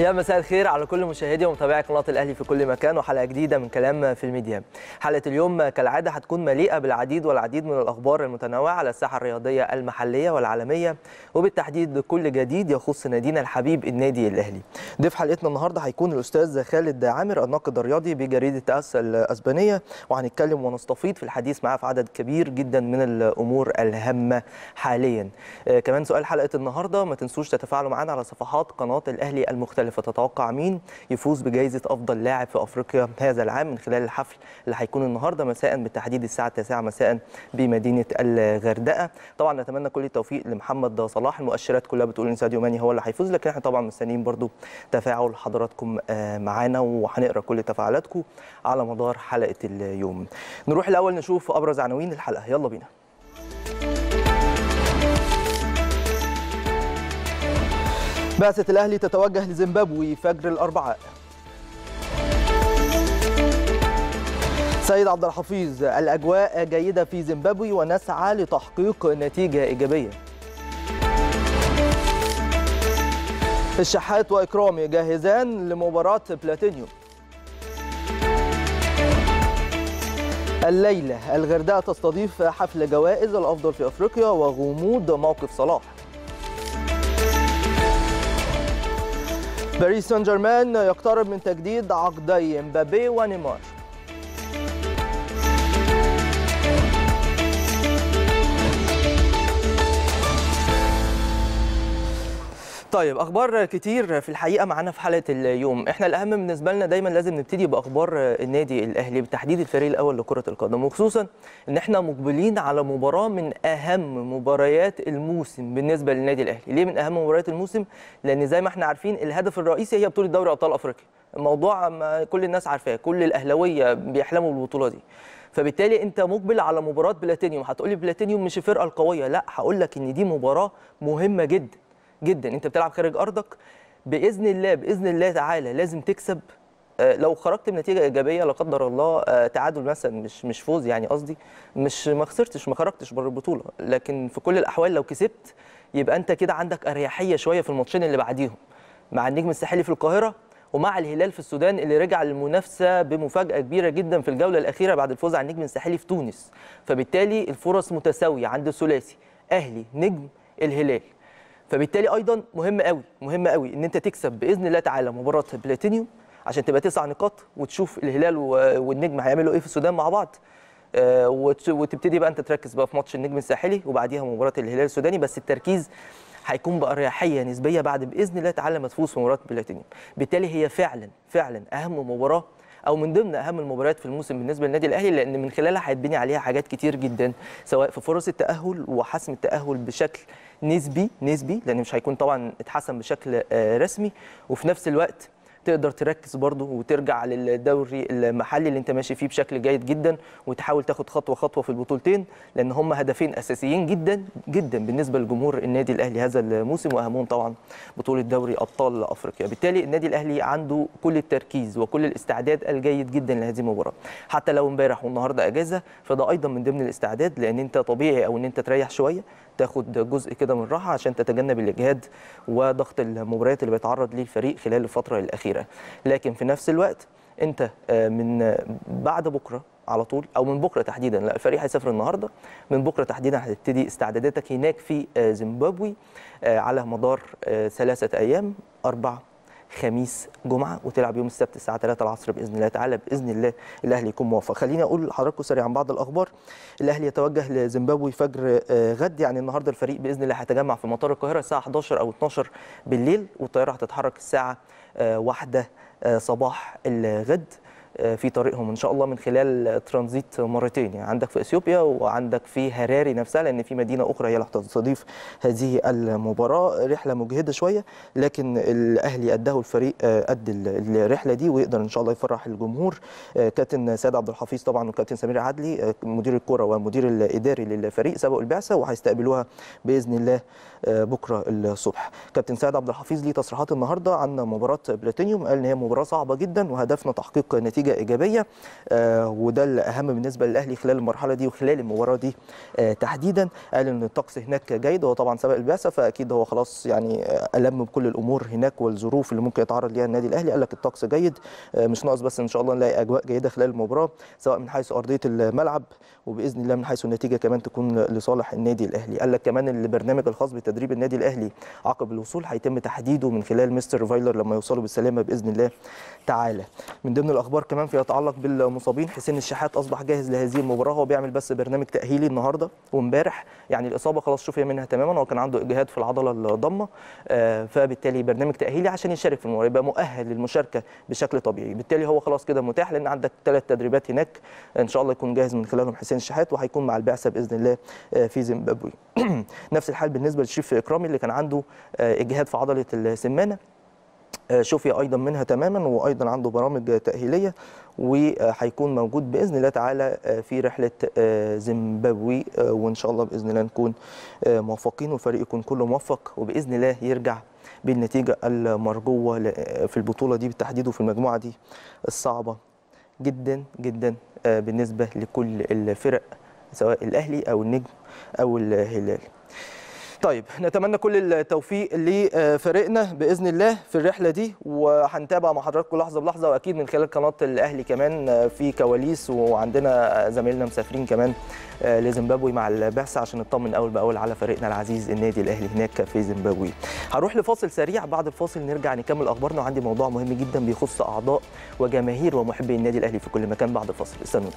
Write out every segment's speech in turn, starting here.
يا مساء الخير على كل مشاهدي ومتابعي قناه الاهلي في كل مكان وحلقه جديده من كلام في الميديا. حلقه اليوم كالعاده هتكون مليئه بالعديد والعديد من الاخبار المتنوعه على الساحه الرياضيه المحليه والعالميه وبالتحديد كل جديد يخص نادينا الحبيب النادي الاهلي. ضيف حلقتنا النهارده هيكون الاستاذ خالد عامر الناقد الرياضي بجريده اس الاسبانيه وهنتكلم ونستفيض في الحديث معاه في عدد كبير جدا من الامور الهامه حاليا. آه كمان سؤال حلقه النهارده ما تنسوش تتفاعلوا معنا على صفحات قناه الاهلي المختلفه تتوقع مين يفوز بجائزه افضل لاعب في افريقيا هذا العام من خلال الحفل اللي هيكون النهارده مساء بالتحديد الساعه 9 مساء بمدينه الغردقه طبعا نتمنى كل التوفيق لمحمد صلاح المؤشرات كلها بتقول ان ساديو ماني هو اللي هيفوز لكن احنا طبعا مستنيين برضو تفاعل حضراتكم معانا وهنقرا كل تفاعلاتكم على مدار حلقه اليوم نروح الاول نشوف ابرز عناوين الحلقه يلا بينا بعثة الأهلي تتوجه لزيمبابوي فجر الأربعاء سيد عبد الحفيظ الأجواء جيدة في زيمبابوي ونسعى لتحقيق نتيجة إيجابية الشحات وإكرامي جاهزان لمباراة بلاتينيوم الليلة الغردقة تستضيف حفل جوائز الأفضل في أفريقيا وغموض موقف صلاح باريس سان جيرمان يقترب من تجديد عقدي مبابي ونيمار طيب اخبار كتير في الحقيقه معانا في حلقه اليوم احنا الاهم بالنسبه لنا دايما لازم نبتدي باخبار النادي الاهلي بالتحديد الفريق الاول لكره القدم وخصوصا ان احنا مقبلين على مباراه من اهم مباريات الموسم بالنسبه للنادي الاهلي ليه من اهم مباريات الموسم لان زي ما احنا عارفين الهدف الرئيسي هي بطوله دوري ابطال افريقيا الموضوع كل الناس عارفاه كل الاهلاويه بيحلموا بالبطوله دي فبالتالي انت مقبل على مباراه بلاتينيوم هتقول لي بلاتينيوم مش الفرقه القويه لا هقول لك ان دي مباراه مهمه جدا جدا انت بتلعب خارج ارضك باذن الله باذن الله تعالى لازم تكسب لو خرجت بنتيجه ايجابيه لا قدر الله تعادل مثلا مش مش فوز يعني قصدي مش ما خسرتش ما خرجتش بره البطوله لكن في كل الاحوال لو كسبت يبقى انت كده عندك اريحيه شويه في الماتشين اللي بعديهم مع النجم الساحلي في القاهره ومع الهلال في السودان اللي رجع للمنافسه بمفاجاه كبيره جدا في الجوله الاخيره بعد الفوز على النجم الساحلي في تونس فبالتالي الفرص متساويه عند الثلاثي اهلي نجم الهلال فبالتالي ايضا مهم قوي مهم قوي ان انت تكسب باذن الله تعالى مباراه بلاتينيوم عشان تبقى تسع نقاط وتشوف الهلال والنجم هيعملوا ايه في السودان مع بعض وتبتدي بقى انت تركز بقى في ماتش النجم الساحلي وبعديها مباراه الهلال السوداني بس التركيز هيكون باريحيه نسبيه بعد باذن الله تعالى ما تفوز في مباراه بلاتينيوم بالتالي هي فعلا فعلا اهم مباراه او من ضمن اهم المباريات في الموسم بالنسبه للنادي الاهلي لان من خلالها هيتبني عليها حاجات كتير جدا سواء في فرص التاهل وحسم التاهل بشكل نسبي نسبي لان مش هيكون طبعا اتحسن بشكل رسمي وفي نفس الوقت تقدر تركز برضه وترجع للدوري المحلي اللي انت ماشي فيه بشكل جيد جدا وتحاول تاخد خطوه خطوه في البطولتين لان هم هدفين اساسيين جدا جدا بالنسبه لجمهور النادي الاهلي هذا الموسم واهمهم طبعا بطوله دوري ابطال افريقيا بالتالي النادي الاهلي عنده كل التركيز وكل الاستعداد الجيد جدا لهذه المباراه حتى لو امبارح والنهارده اجازه فده ايضا من ضمن الاستعداد لان انت طبيعي او ان انت تريح شويه تاخد جزء كده من راحه عشان تتجنب الاجهاد وضغط المباريات اللي بيتعرض ليه الفريق خلال الفتره الاخيره لكن في نفس الوقت انت من بعد بكره على طول او من بكره تحديدا لا الفريق هيسافر النهارده من بكره تحديدا هتبتدي استعداداتك هناك في زيمبابوي على مدار ثلاثه ايام اربع خميس جمعه وتلعب يوم السبت الساعه 3 العصر باذن الله تعالى باذن الله الاهلي يكون موفق خليني اقول لحضراتكم سريعا بعض الاخبار الاهلي يتوجه لزيمبابوي فجر غد يعني النهارده الفريق باذن الله هيتجمع في مطار القاهره الساعه 11 او 12 بالليل والطياره هتتحرك الساعه 1 صباح الغد في طريقهم ان شاء الله من خلال ترانزيت مرتين يعني عندك في اثيوبيا وعندك في هراري نفسها لان في مدينه اخرى هي اللي هتستضيف هذه المباراه رحله مجهده شويه لكن الاهلي اداه الفريق قد الرحله دي ويقدر ان شاء الله يفرح الجمهور كابتن سيد عبد الحفيظ طبعا وكابتن سمير عدلي مدير الكره والمدير الاداري للفريق سبقوا البعثه وهيستقبلوها باذن الله بكره الصبح كابتن سيد عبد الحفيظ ليه تصريحات النهارده عن مباراه بلاتينيوم قال ان هي مباراه صعبه جدا وهدفنا تحقيق نتيجه نتيجه ايجابيه آه، وده الاهم بالنسبه للاهلي خلال المرحله دي وخلال المباراه دي آه، تحديدا قال ان الطقس هناك جيد وهو طبعا سبق البعثه فاكيد هو خلاص يعني آه، الم بكل الامور هناك والظروف اللي ممكن يتعرض ليها النادي الاهلي قال لك الطقس جيد آه، مش ناقص بس ان شاء الله نلاقي اجواء جيده خلال المباراه سواء من حيث ارضيه الملعب وباذن الله من حيث النتيجه كمان تكون لصالح النادي الاهلي قال لك كمان البرنامج الخاص بتدريب النادي الاهلي عقب الوصول هيتم تحديده من خلال مستر فايلر لما يوصلوا بالسلامه باذن الله تعالى من ضمن الاخبار كمان فيما يتعلق بالمصابين حسين الشحات اصبح جاهز لهذه المباراه هو بيعمل بس برنامج تاهيلي النهارده وامبارح يعني الاصابه خلاص شفي منها تماما هو كان عنده اجهاد في العضله الضمه آه، فبالتالي برنامج تاهيلي عشان يشارك في المباراه يبقى مؤهل للمشاركه بشكل طبيعي بالتالي هو خلاص كده متاح لان عندك ثلاث تدريبات هناك ان شاء الله يكون جاهز من خلالهم حسين الشحات وهيكون مع البعثه باذن الله آه، في زيمبابوي نفس الحال بالنسبه لشريف اكرامي اللي كان عنده آه، اجهاد في عضله السمانه آه، شفي ايضا منها تماما وايضا عنده برامج تاهيليه وهيكون موجود باذن الله تعالى آه، في رحله آه، زيمبابوي آه، وان شاء الله باذن الله نكون آه، موفقين والفريق يكون كله موفق وباذن الله يرجع بالنتيجه المرجوه ل- في البطوله دي بالتحديد وفي المجموعه دي الصعبه جدا جدا آه، بالنسبه لكل الفرق سواء الاهلي او النجم او الهلال طيب نتمنى كل التوفيق لفريقنا باذن الله في الرحله دي وهنتابع مع حضراتكم لحظه بلحظه واكيد من خلال قناه الاهلي كمان في كواليس وعندنا زمايلنا مسافرين كمان لزيمبابوي مع البعثه عشان نطمن اول باول على فريقنا العزيز النادي الاهلي هناك في زيمبابوي. هروح لفاصل سريع بعد الفاصل نرجع نكمل اخبارنا وعندي موضوع مهم جدا بيخص اعضاء وجماهير ومحبي النادي الاهلي في كل مكان بعد الفاصل استنونا.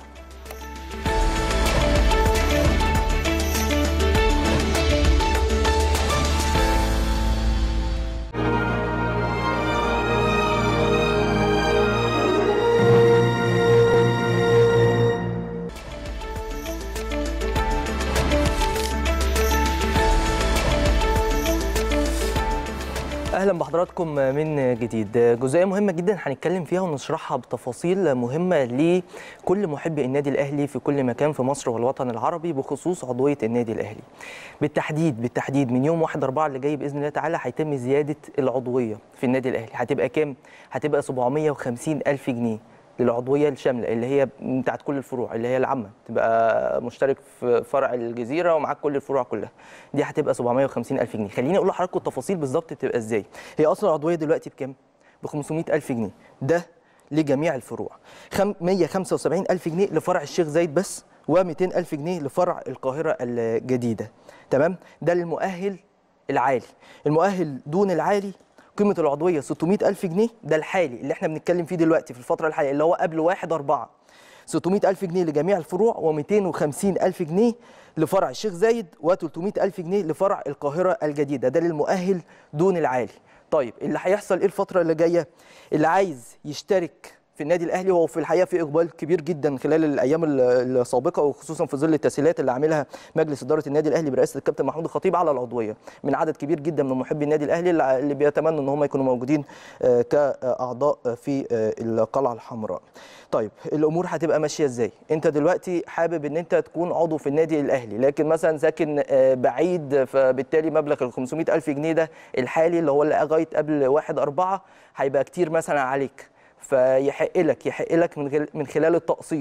اهلا بحضراتكم من جديد جزئيه مهمه جدا هنتكلم فيها ونشرحها بتفاصيل مهمه لكل محبي النادي الاهلي في كل مكان في مصر والوطن العربي بخصوص عضويه النادي الاهلي بالتحديد بالتحديد من يوم 1 4 اللي جاي باذن الله تعالى هيتم زياده العضويه في النادي الاهلي هتبقى كام هتبقى 750 الف جنيه للعضويه الشامله اللي هي بتاعت كل الفروع اللي هي العامه تبقى مشترك في فرع الجزيره ومعاك كل الفروع كلها دي هتبقى 750 الف جنيه خليني اقول لحضراتكم التفاصيل بالظبط بتبقى ازاي هي اصلا العضويه دلوقتي بكام ب 500 الف جنيه ده لجميع الفروع خم- 175 الف جنيه لفرع الشيخ زايد بس و200 الف جنيه لفرع القاهره الجديده تمام ده المؤهل العالي المؤهل دون العالي قيمة العضوية 600 ألف جنيه ده الحالي اللي احنا بنتكلم فيه دلوقتي في الفترة الحالية اللي هو قبل 1 4 600 ألف جنيه لجميع الفروع و250 ألف جنيه لفرع الشيخ زايد و300 ألف جنيه لفرع القاهرة الجديدة ده للمؤهل دون العالي طيب اللي هيحصل ايه الفترة اللي جاية اللي عايز يشترك في النادي الاهلي وهو في الحقيقه في اقبال كبير جدا خلال الايام ال- السابقه وخصوصا في ظل التسهيلات اللي عاملها مجلس اداره النادي الاهلي برئاسه الكابتن محمود الخطيب على العضويه من عدد كبير جدا من محبي النادي الاهلي اللي- اللي بيتمنوا ان هم يكونوا موجودين آه، كاعضاء في آه، القلعه الحمراء. طيب الامور هتبقى ماشيه ازاي؟ انت دلوقتي حابب ان انت تكون عضو في النادي الاهلي لكن مثلا ساكن آه، بعيد فبالتالي مبلغ ال 500 الف جنيه ده الحالي اللي هو لغايه قبل 1 4 هيبقى كتير مثلا عليك فيحق لك يحق لك من غل- من خلال التقسيط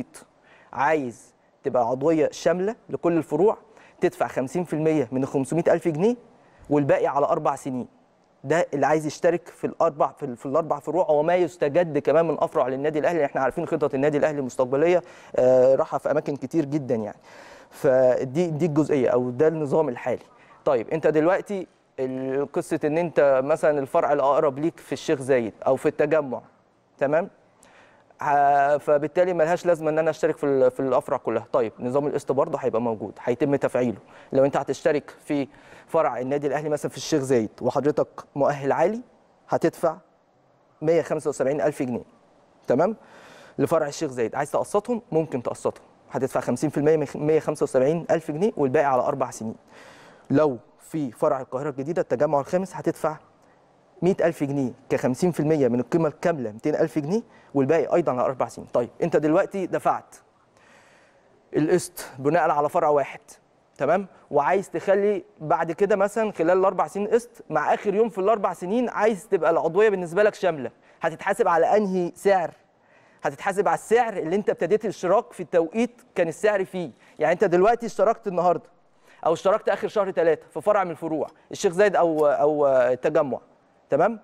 عايز تبقى عضويه شامله لكل الفروع تدفع 50% من ال 500 الف جنيه والباقي على اربع سنين ده اللي عايز يشترك في الاربع في, ال- في الاربع فروع وما يستجد كمان من افرع للنادي الاهلي احنا عارفين خطط النادي الاهلي المستقبليه آه، راحه في اماكن كتير جدا يعني فدي دي الجزئيه او ده النظام الحالي طيب انت دلوقتي ال- قصه ان انت مثلا الفرع الاقرب ليك في الشيخ زايد او في التجمع تمام ه- فبالتالي ملهاش لازمه ان انا اشترك في ال- في الافرع كلها طيب نظام القسط برضه هيبقى موجود هيتم تفعيله لو انت هتشترك في فرع النادي الاهلي مثلا في الشيخ زايد وحضرتك مؤهل عالي هتدفع 175 الف جنيه تمام لفرع الشيخ زايد عايز تقسطهم ممكن تقسطهم هتدفع 50% من 175 الف جنيه والباقي على اربع سنين لو في فرع القاهره الجديده التجمع الخامس هتدفع 100000 جنيه ك 50% من القيمه الكامله 200000 جنيه والباقي ايضا على اربع سنين طيب انت دلوقتي دفعت القسط بناء على فرع واحد تمام وعايز تخلي بعد كده مثلا خلال الاربع سنين قسط مع اخر يوم في الاربع سنين عايز تبقى العضويه بالنسبه لك شامله هتتحاسب على انهي سعر هتتحاسب على السعر اللي انت ابتديت الاشتراك في التوقيت كان السعر فيه يعني انت دلوقتي اشتركت النهارده او اشتركت اخر شهر ثلاثة في فرع من الفروع الشيخ زايد او او التجمع تمام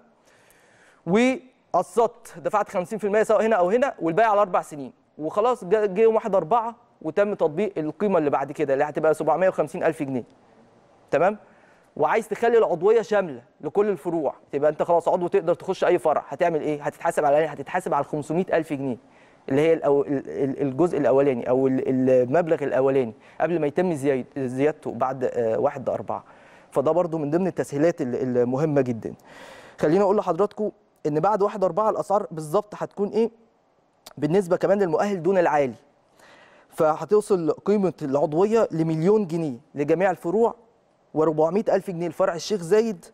وقسطت دفعت 50% سواء هنا او هنا والباقي على اربع سنين وخلاص جه جه يوم 1 4 وتم تطبيق القيمه اللي بعد كده اللي هتبقى 750 الف جنيه تمام وعايز تخلي العضويه شامله لكل الفروع تبقى انت خلاص عضو تقدر تخش اي فرع هتعمل ايه هتتحاسب على ايه هتتحاسب على 500 الف جنيه اللي هي الأو... ال- ال- الجزء الاولاني او ال- المبلغ الاولاني قبل ما يتم زياد- زيادته بعد آه، 1 4 فده برضو من ضمن التسهيلات ال- المهمه جدا خليني اقول لحضراتكم ان بعد 1 4 الاسعار بالظبط هتكون ايه بالنسبه كمان للمؤهل دون العالي فهتوصل قيمه العضويه لمليون جنيه لجميع الفروع و400 الف جنيه لفرع الشيخ زايد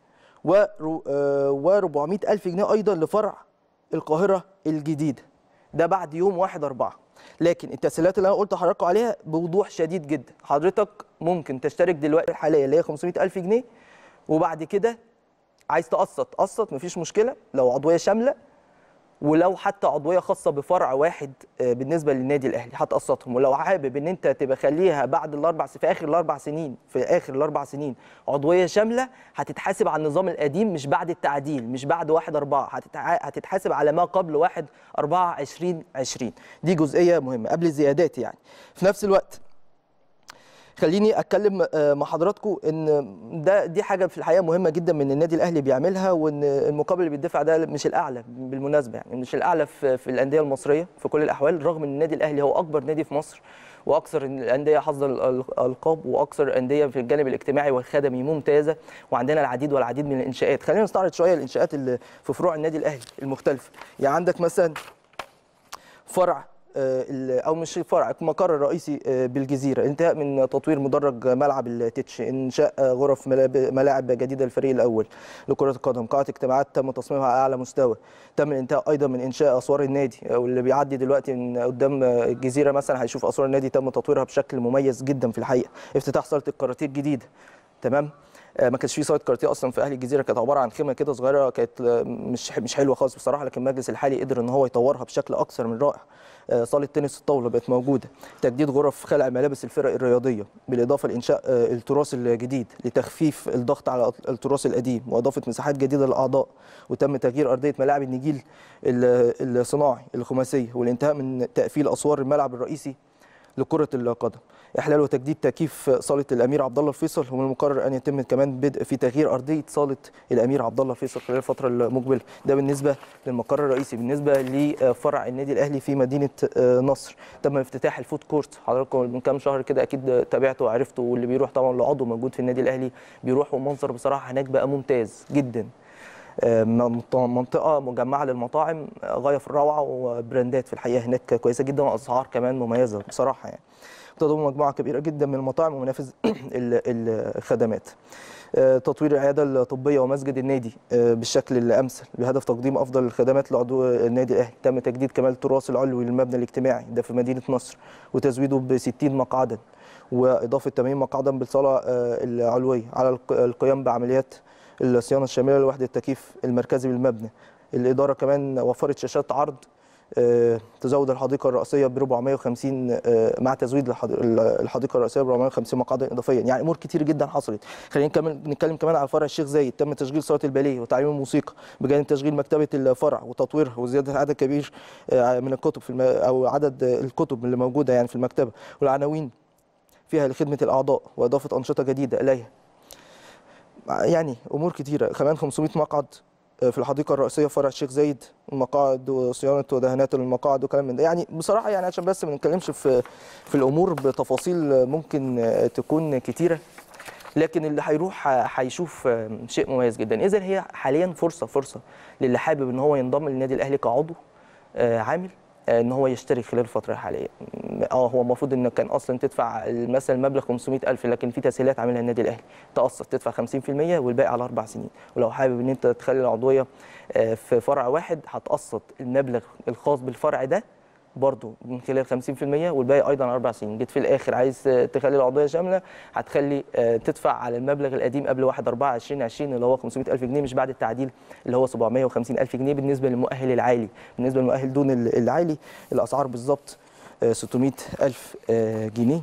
و400 الف جنيه ايضا لفرع القاهره الجديده ده بعد يوم 1 4 لكن التسهيلات اللي انا قلت لحضراتكم عليها بوضوح شديد جدا حضرتك ممكن تشترك دلوقتي الحاليه اللي هي 500 الف جنيه وبعد كده عايز تقسط قسط مفيش مشكله لو عضويه شامله ولو حتى عضويه خاصه بفرع واحد آه، بالنسبه للنادي الاهلي هتقسطهم ولو حابب ان انت تبقى خليها بعد الاربع س- في اخر الاربع سنين في اخر الاربع سنين عضويه شامله هتتحاسب على النظام القديم مش بعد التعديل مش بعد 1 4 هتتع... هتتحاسب على ما قبل 1 4 2020 دي جزئيه مهمه قبل الزيادات يعني في نفس الوقت خليني اتكلم آه، مع حضراتكم ان ده دي حاجه في الحقيقه مهمه جدا من النادي الاهلي بيعملها وان المقابل اللي بيدفع ده مش الاعلى بالمناسبه يعني مش الاعلى في, في الانديه المصريه في كل الاحوال رغم ان النادي الاهلي هو اكبر نادي في مصر واكثر الانديه حظا الالقاب واكثر الانديه في الجانب الاجتماعي والخدمي ممتازه وعندنا العديد والعديد من الانشاءات خلينا نستعرض شويه الانشاءات اللي في فروع النادي الاهلي المختلفه يعني عندك مثلا فرع آه، ال- او مش فرع مقر الرئيسي آه، بالجزيره انتهاء من تطوير مدرج ملعب التتش انشاء آه، غرف ملاعب- ملاعب جديده للفريق الاول لكره القدم قاعه اجتماعات تم تصميمها على اعلى مستوى تم الانتهاء ايضا من انشاء اسوار النادي واللي بيعدي دلوقتي من قدام آه، الجزيره مثلا هيشوف اسوار النادي تم تطويرها بشكل مميز جدا في الحقيقه افتتاح صاله الكاراتيه الجديده تمام آه، ما كانش في صاله كاراتيه اصلا في اهلي الجزيره كانت عباره عن خيمه كده صغيره كانت آه، مش مش حلوه خالص بصراحه لكن المجلس الحالي قدر ان هو يطورها بشكل اكثر من رائع آه، صاله تنس الطاوله بقت موجوده تجديد غرف خلع ملابس الفرق الرياضيه بالاضافه لانشاء آه، التراث الجديد لتخفيف الضغط على التراث القديم واضافه مساحات جديده للاعضاء وتم تغيير ارضيه ملاعب النجيل ال- الصناعي الخماسيه والانتهاء من تقفيل اسوار الملعب الرئيسي لكرة القدم إحلال وتجديد تكييف صالة الأمير عبد الله الفيصل ومن المقرر أن يتم كمان بدء في تغيير أرضية صالة الأمير عبد الله الفيصل خلال الفترة المقبلة ده بالنسبة للمقر الرئيسي بالنسبة لفرع النادي الأهلي في مدينة آه، نصر تم افتتاح الفود كورت حضراتكم من كام شهر كده أكيد تابعته وعرفته واللي بيروح طبعا لعضو موجود في النادي الأهلي بيروح ومنظر بصراحة هناك بقى ممتاز جدا آه، منط- منطقة مجمعة للمطاعم آه، غاية في الروعة وبراندات في الحقيقة هناك كويسة جدا وأسعار كمان مميزة بصراحة يعني تضم مجموعة كبيرة جدا من المطاعم ومنافذ ال- الخدمات آه، تطوير العيادة الطبية ومسجد النادي آه، بالشكل الأمثل بهدف تقديم أفضل الخدمات لعضو النادي الأهلي تم تجديد كمان التراث العلوي للمبنى الاجتماعي ده في مدينة نصر وتزويده ب 60 مقعدا وإضافة 80 مقعدا بالصالة آه، العلوية على الق- القيام بعمليات الصيانة الشاملة لوحدة التكييف المركزي بالمبنى الإدارة كمان وفرت شاشات عرض آه، تزود الحديقه الرئيسيه ب 450 آه، مع تزويد الحد- الحديقه الرئيسيه ب 450 مقعدا اضافيا يعني امور كتير جدا حصلت خلينا نكمل نتكلم كمان على فرع الشيخ زايد تم تشغيل صاله الباليه وتعليم الموسيقى بجانب تشغيل مكتبه الفرع وتطويرها وزياده عدد كبير آه، من الكتب في الم... او عدد آه، الكتب اللي موجوده يعني في المكتبه والعناوين فيها لخدمه الاعضاء واضافه انشطه جديده اليها يعني امور كتيره كمان 500 مقعد في الحديقه الرئيسيه فرع الشيخ زايد مقاعد وصيانه ودهانات المقاعد وكلام من ده يعني بصراحه يعني عشان بس ما نتكلمش في في الامور بتفاصيل ممكن تكون كتيره لكن اللي هيروح هيشوف شيء مميز جدا اذا هي حاليا فرصه فرصه للي حابب ان هو ينضم للنادي الاهلي كعضو آه، عامل آه، ان هو يشترك خلال الفتره الحاليه اه هو المفروض ان كان اصلا تدفع مثلا مبلغ 500000 لكن في تسهيلات عاملها النادي الاهلي تقسط تدفع 50% والباقي على اربع سنين ولو حابب ان انت تخلي العضويه آه، في فرع واحد هتقسط المبلغ الخاص بالفرع ده برضو من خلال 50% والباقي ايضا اربع سنين جيت في الاخر عايز تخلي العضويه شامله هتخلي آه، تدفع على المبلغ القديم قبل 1 4 2020 اللي هو 500000 جنيه مش بعد التعديل اللي هو 750000 جنيه بالنسبه للمؤهل العالي بالنسبه للمؤهل دون ال- العالي الاسعار بالظبط آه، 600000 آه، جنيه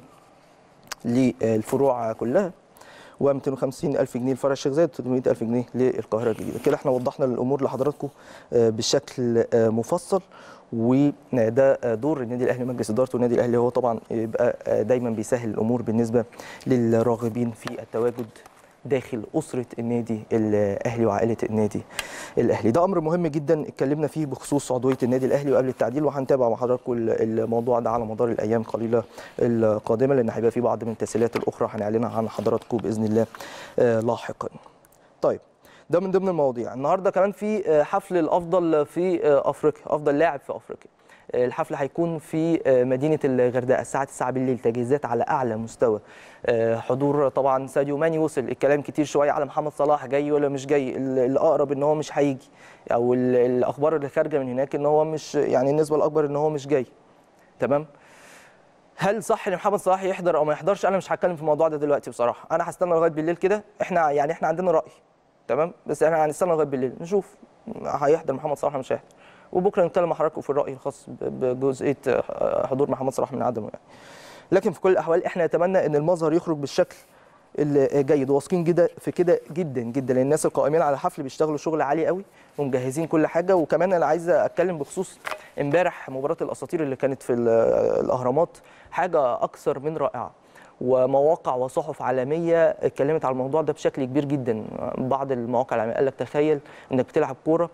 للفروع كلها و250 الف جنيه لفرع الشيخ زايد و300 الف جنيه للقاهره الجديده كده احنا وضحنا الامور لحضراتكم آه، بشكل آه، مفصل وده آه، دور النادي الاهلي مجلس ادارته والنادي الاهلي هو طبعا يبقى آه، دايما بيسهل الامور بالنسبه للراغبين في التواجد داخل اسره النادي الاهلي وعائله النادي الاهلي ده امر مهم جدا اتكلمنا فيه بخصوص عضويه النادي الاهلي وقبل التعديل وهنتابع مع حضراتكم الموضوع ده على مدار الايام القليله القادمه لان هيبقى في بعض من التسهيلات الاخرى هنعلنها عن حضراتكم باذن الله آه، لاحقا طيب ده من ضمن المواضيع النهارده كمان في آه، حفل الافضل في آه، افريقيا افضل لاعب في افريقيا آه، الحفل هيكون في آه، مدينه الغردقه الساعه 9 بالليل تجهيزات على اعلى مستوى آه، حضور طبعا ساديو ماني وصل الكلام كتير شويه على محمد صلاح جاي ولا مش جاي ال- الاقرب ان هو مش هيجي او ال- الاخبار اللي خارجه من هناك ان هو مش يعني النسبه الاكبر ان هو مش جاي تمام هل صح ان محمد صلاح يحضر او ما يحضرش انا مش هتكلم في الموضوع ده دلوقتي بصراحه انا هستنى لغايه بالليل كده احنا يعني احنا عندنا راي تمام بس احنا هنستنى لغايه بالليل نشوف هيحضر محمد صلاح ولا مش هيحضر وبكره نتكلم مع حضراتكم في الراي الخاص ب- بجزئيه آه، حضور محمد صلاح من عدمه يعني لكن في كل الاحوال احنا نتمنى ان المظهر يخرج بالشكل الجيد واثقين جدا في كده جدا جدا لان الناس القائمين على الحفل بيشتغلوا شغل عالي قوي ومجهزين كل حاجه وكمان انا عايز اتكلم بخصوص امبارح مباراه الاساطير اللي كانت في ال- الاهرامات حاجه اكثر من رائعه ومواقع وصحف عالميه اتكلمت على الموضوع ده بشكل كبير جدا بعض المواقع العالميه قال لك تخيل انك بتلعب كوره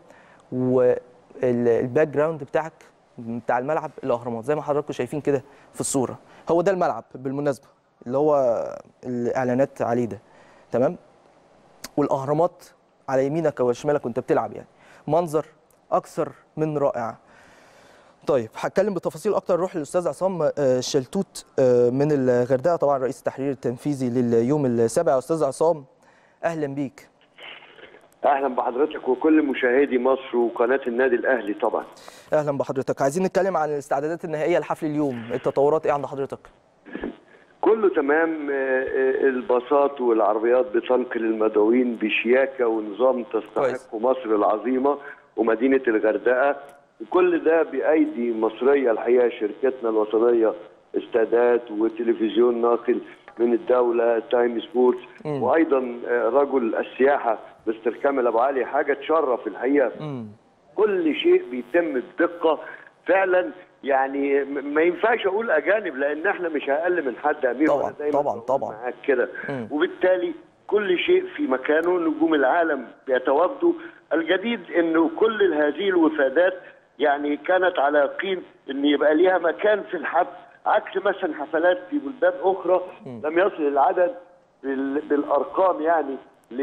والباك جراوند بتاعك بتاع الملعب الاهرامات زي ما حضراتكم شايفين كده في الصوره هو ده الملعب بالمناسبه اللي هو الاعلانات عليه ده تمام والاهرامات على يمينك وشمالك وانت بتلعب يعني منظر اكثر من رائع طيب هتكلم بتفاصيل اكتر نروح للاستاذ عصام آه، شلتوت آه، من الغردقه طبعا رئيس التحرير التنفيذي لليوم السابع استاذ عصام اهلا بيك اهلا بحضرتك وكل مشاهدي مصر وقناه النادي الاهلي طبعا اهلا بحضرتك عايزين نتكلم عن الاستعدادات النهائيه لحفل اليوم التطورات ايه عند حضرتك كله تمام آه، آه، الباصات والعربيات بتنقل المدعوين بشياكه ونظام كويس. تستحقه مصر العظيمه ومدينه الغردقه وكل ده بايدي مصريه الحقيقه شركتنا الوطنيه استادات وتلفزيون ناقل من الدوله تايم سبورتس مم. وايضا آه، رجل السياحه مستر كامل ابو علي حاجه تشرف الحقيقه امم كل شيء بيتم بدقه فعلا يعني م- ما ينفعش اقول اجانب لان احنا مش اقل من حد امير طبعاً، وأنا دايماً طبعاً، بقول طبعاً. معاك كده مم. وبالتالي كل شيء في مكانه نجوم العالم بيتواجدوا الجديد انه كل هذه الوفادات يعني كانت على يقين ان يبقى ليها مكان في الحفل عكس مثلا حفلات في بلدان اخرى لم يصل العدد بال- بالارقام يعني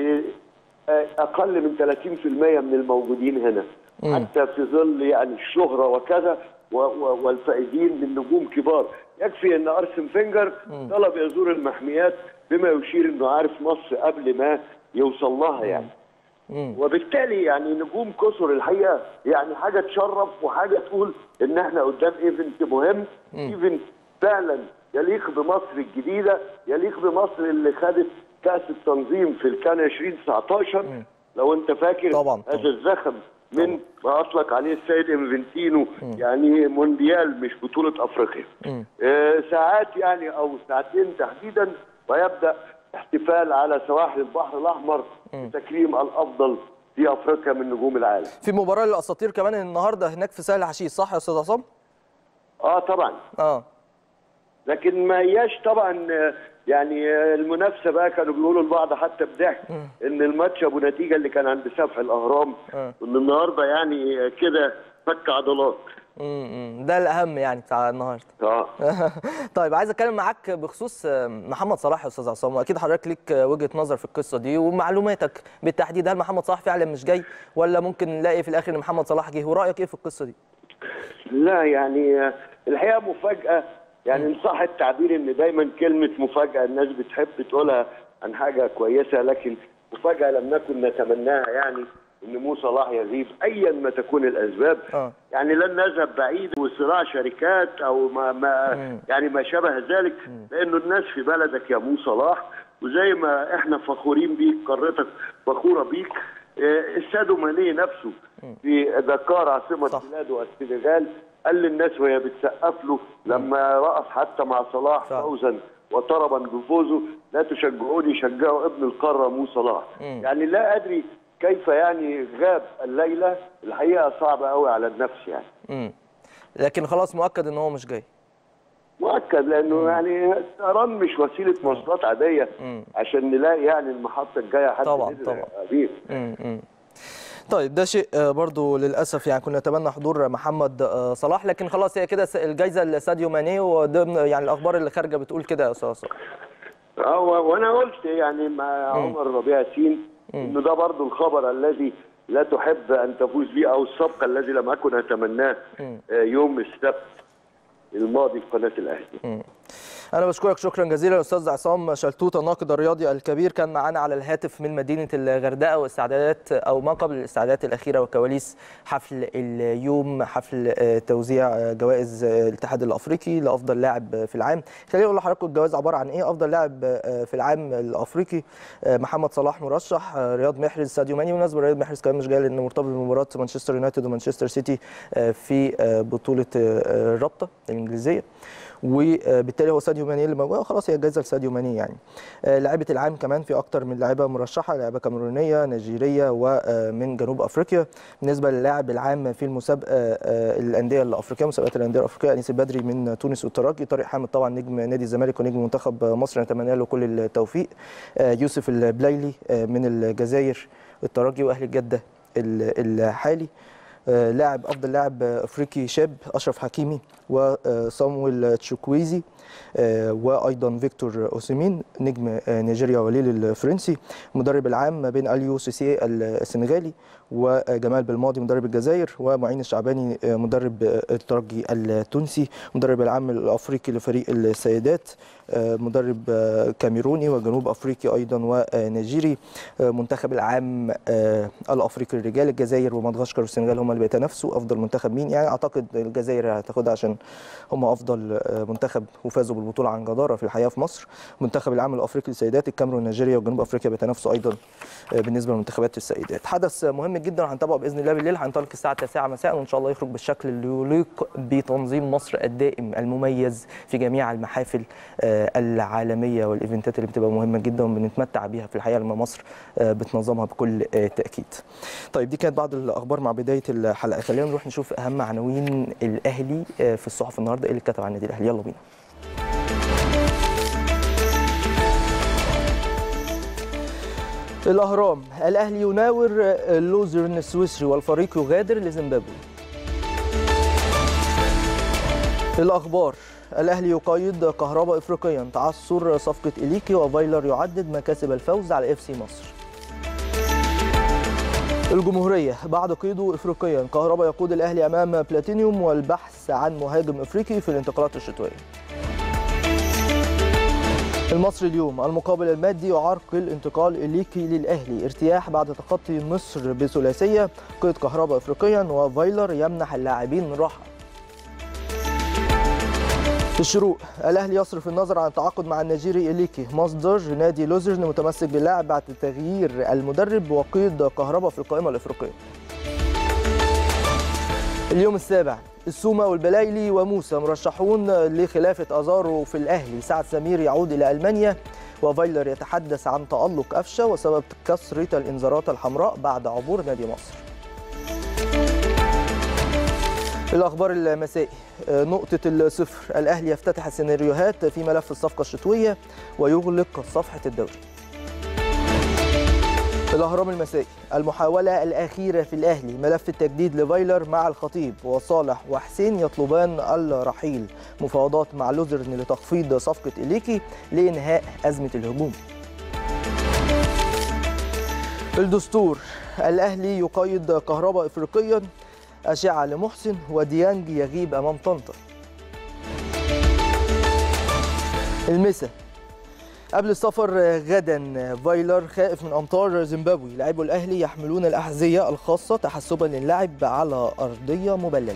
لاقل من 30% من الموجودين هنا مم. حتى في ظل يعني الشهره وكذا و- و- والفائزين من نجوم كبار يكفي ان ارسن فينجر طلب يزور المحميات بما يشير انه عارف مصر قبل ما يوصل لها يعني مم. وبالتالي يعني نجوم كسر الحقيقه يعني حاجه تشرف وحاجه تقول ان احنا قدام ايفنت مهم ايفنت فعلا يليق بمصر الجديده يليق بمصر اللي خدت كاس التنظيم في الكان 2019 لو انت فاكر طبعاً، هذا طبعاً. الزخم من ما اطلق عليه السيد انفنتينو يعني مونديال مش بطوله افريقيا مم. آه، ساعات يعني او ساعتين تحديدا ويبدا احتفال على سواحل البحر الاحمر بتكريم الافضل في افريقيا من نجوم العالم. في مباراه للاساطير كمان النهارده هناك في سهل حشيش صح يا استاذ عصام اه طبعا اه لكن ما هياش طبعا آه، يعني آه، المنافسه بقى كانوا بيقولوا لبعض حتى بضحك ان الماتش ابو نتيجه اللي كان عند سفح الاهرام آه. وان النهارده يعني آه، كده فك عضلات. امم ده الاهم يعني بتاع النهارده اه طيب عايز اتكلم معاك بخصوص محمد صلاح يا استاذ عصام واكيد حضرتك ليك وجهه نظر في القصه دي ومعلوماتك بالتحديد هل محمد صلاح فعلا مش جاي ولا ممكن نلاقي في الاخر ان محمد صلاح جه ورايك ايه في القصه دي لا يعني آه، الحقيقه مفاجاه يعني ان صح التعبير ان دايما كلمه مفاجاه الناس بتحب تقولها عن حاجه كويسه لكن مفاجاه لم نكن نتمناها يعني ان مو صلاح يغيب ايا ما تكون الاسباب آه. يعني لن نذهب بعيد وصراع شركات او ما, ما يعني ما شابه ذلك لانه الناس في بلدك يا مو صلاح وزي ما احنا فخورين بيك قارتك فخوره بيك آه، السادو ماني نفسه في دكار عاصمه صح. بلاده السنغال قال للناس وهي بتسقف له لما رقص حتى مع صلاح فعلا. فوزا وطربا بفوزه لا تشجعوني شجعوا ابن القاره مو صلاح يعني لا ادري كيف يعني غاب الليله الحقيقه صعبه قوي على النفس يعني مم. لكن خلاص مؤكد ان هو مش جاي مؤكد لانه يعني الطيران مش وسيله مواصلات عاديه عشان نلاقي يعني المحطه الجايه حد طبعاً، نزل طبعاً. حبيب. مم. مم. طيب ده شيء آه، برضو للاسف يعني كنا نتمنى حضور محمد آه، صلاح لكن خلاص هي كده س- الجايزه لساديو ماني وضمن يعني الاخبار اللي خارجه بتقول كده يا استاذ صلاح. اه و- وانا قلت يعني مع عمر ربيع ياسين انه ده برضو الخبر الذي لا تحب ان تفوز به او السبق الذي لم اكن اتمناه آه، يوم السبت الماضي في قناه الاهلي انا بشكرك شكرا جزيلا استاذ عصام شلتوت الناقد الرياضي الكبير كان معانا على الهاتف من مدينه الغردقه واستعدادات او ما قبل الاستعدادات الاخيره وكواليس حفل اليوم حفل آه، توزيع آه، جوائز آه، الاتحاد الافريقي لافضل لاعب في العام خليني اقول لحضراتكم الجوائز عباره عن ايه افضل لاعب آه، في العام الافريقي آه، محمد صلاح مرشح آه، رياض محرز ساديو ماني بالمناسبه رياض محرز كمان مش جاي لانه مرتبط بمباراه مانشستر يونايتد ومانشستر سيتي آه، في آه، بطوله آه، الرابطه الانجليزيه وبالتالي هو ساديو ماني اللي موجود خلاص هي جايزه لساديو ماني يعني آه، لاعبه العام كمان في اكتر من لاعبه مرشحه لاعبه كاميرونيه نيجيريه ومن جنوب افريقيا بالنسبه للاعب العام في المسابقه آه، الانديه الافريقيه مسابقات الانديه الافريقيه انيس البدري من تونس والترجي طارق حامد طبعا نجم نادي الزمالك ونجم منتخب مصر نتمنى له كل التوفيق آه، يوسف البلايلي آه، من الجزائر الترجي واهلي جده ال- الحالي آه، لاعب افضل لاعب آه، افريقي شاب اشرف حكيمي وصامويل تشوكويزي آه، وايضا فيكتور اوسيمين نجم آه، نيجيريا وليل الفرنسي المدرب العام ما بين اليو سيسي السنغالي وجمال بالماضي مدرب الجزائر ومعين الشعباني آه، مدرب آه، الترجي التونسي مدرب العام الافريقي لفريق السيدات آه، مدرب آه، كاميروني وجنوب افريقي ايضا ونيجيري آه، منتخب العام آه، الافريقي للرجال الجزائر ومدغشقر والسنغال هم اللي بيتنافسوا افضل منتخب مين يعني اعتقد الجزائر هتاخدها عشان هم افضل آه، منتخب وفازوا بالبطوله عن جداره في الحقيقه في مصر منتخب العام الافريقي للسيدات الكاميرون نيجيريا وجنوب افريقيا بيتنافسوا ايضا آه، بالنسبه لمنتخبات السيدات حدث مهم جدا وهنتابعه باذن الله بالليل هينطلق الساعه 9 مساء وان شاء الله يخرج بالشكل اللي يليق بتنظيم مصر الدائم المميز في جميع المحافل آه، العالميه والايفنتات اللي بتبقى مهمه جدا وبنتمتع بيها في الحقيقه لما مصر آه، بتنظمها بكل آه، تاكيد. طيب دي كانت بعض الاخبار مع بدايه الحلقه خلينا نروح نشوف اهم عناوين الاهلي آه، في الصحف النهارده ايه اللي اتكتب عن النادي الاهلي يلا بينا. الأهرام الأهلي يناور لوزرن السويسري والفريق يغادر لزيمبابوي الأخبار الأهلي يقيد كهرباء إفريقيا تعثر صفقة إليكي وفايلر يعدد مكاسب الفوز على اف سي مصر الجمهورية بعد قيده إفريقيا كهرباء يقود الأهلي أمام بلاتينيوم والبحث عن مهاجم إفريقي في الانتقالات الشتوية المصري اليوم المقابل المادي يعرقل انتقال إليكي للأهلي ارتياح بعد تخطي مصر بثلاثية قيد كهرباء إفريقيا وفايلر يمنح اللاعبين راحة الشروق الأهلي يصرف النظر عن التعاقد مع النيجيري إليكي مصدر نادي لوزرن متمسك باللاعب بعد تغيير المدرب وقيد كهرباء في القائمة الإفريقية اليوم السابع السومة والبلايلي وموسى مرشحون لخلافة أزارو في الأهلي سعد سمير يعود إلى ألمانيا وفايلر يتحدث عن تألق أفشة وسبب كثرة الإنذارات الحمراء بعد عبور نادي مصر الأخبار المسائي نقطة الصفر الأهلي يفتتح السيناريوهات في ملف الصفقة الشتوية ويغلق صفحة الدوري الأهرام المسائي المحاولة الأخيرة في الأهلي ملف التجديد لفايلر مع الخطيب وصالح وحسين يطلبان الرحيل مفاوضات مع لوزرن لتخفيض صفقة إليكي لإنهاء أزمة الهجوم الدستور الأهلي يقيد كهرباء إفريقيا أشعة لمحسن وديانج يغيب أمام طنطا المسا قبل السفر غدا فايلر خائف من امطار زيمبابوي لاعبو الاهلي يحملون الاحذيه الخاصه تحسبا للعب على ارضيه مبلله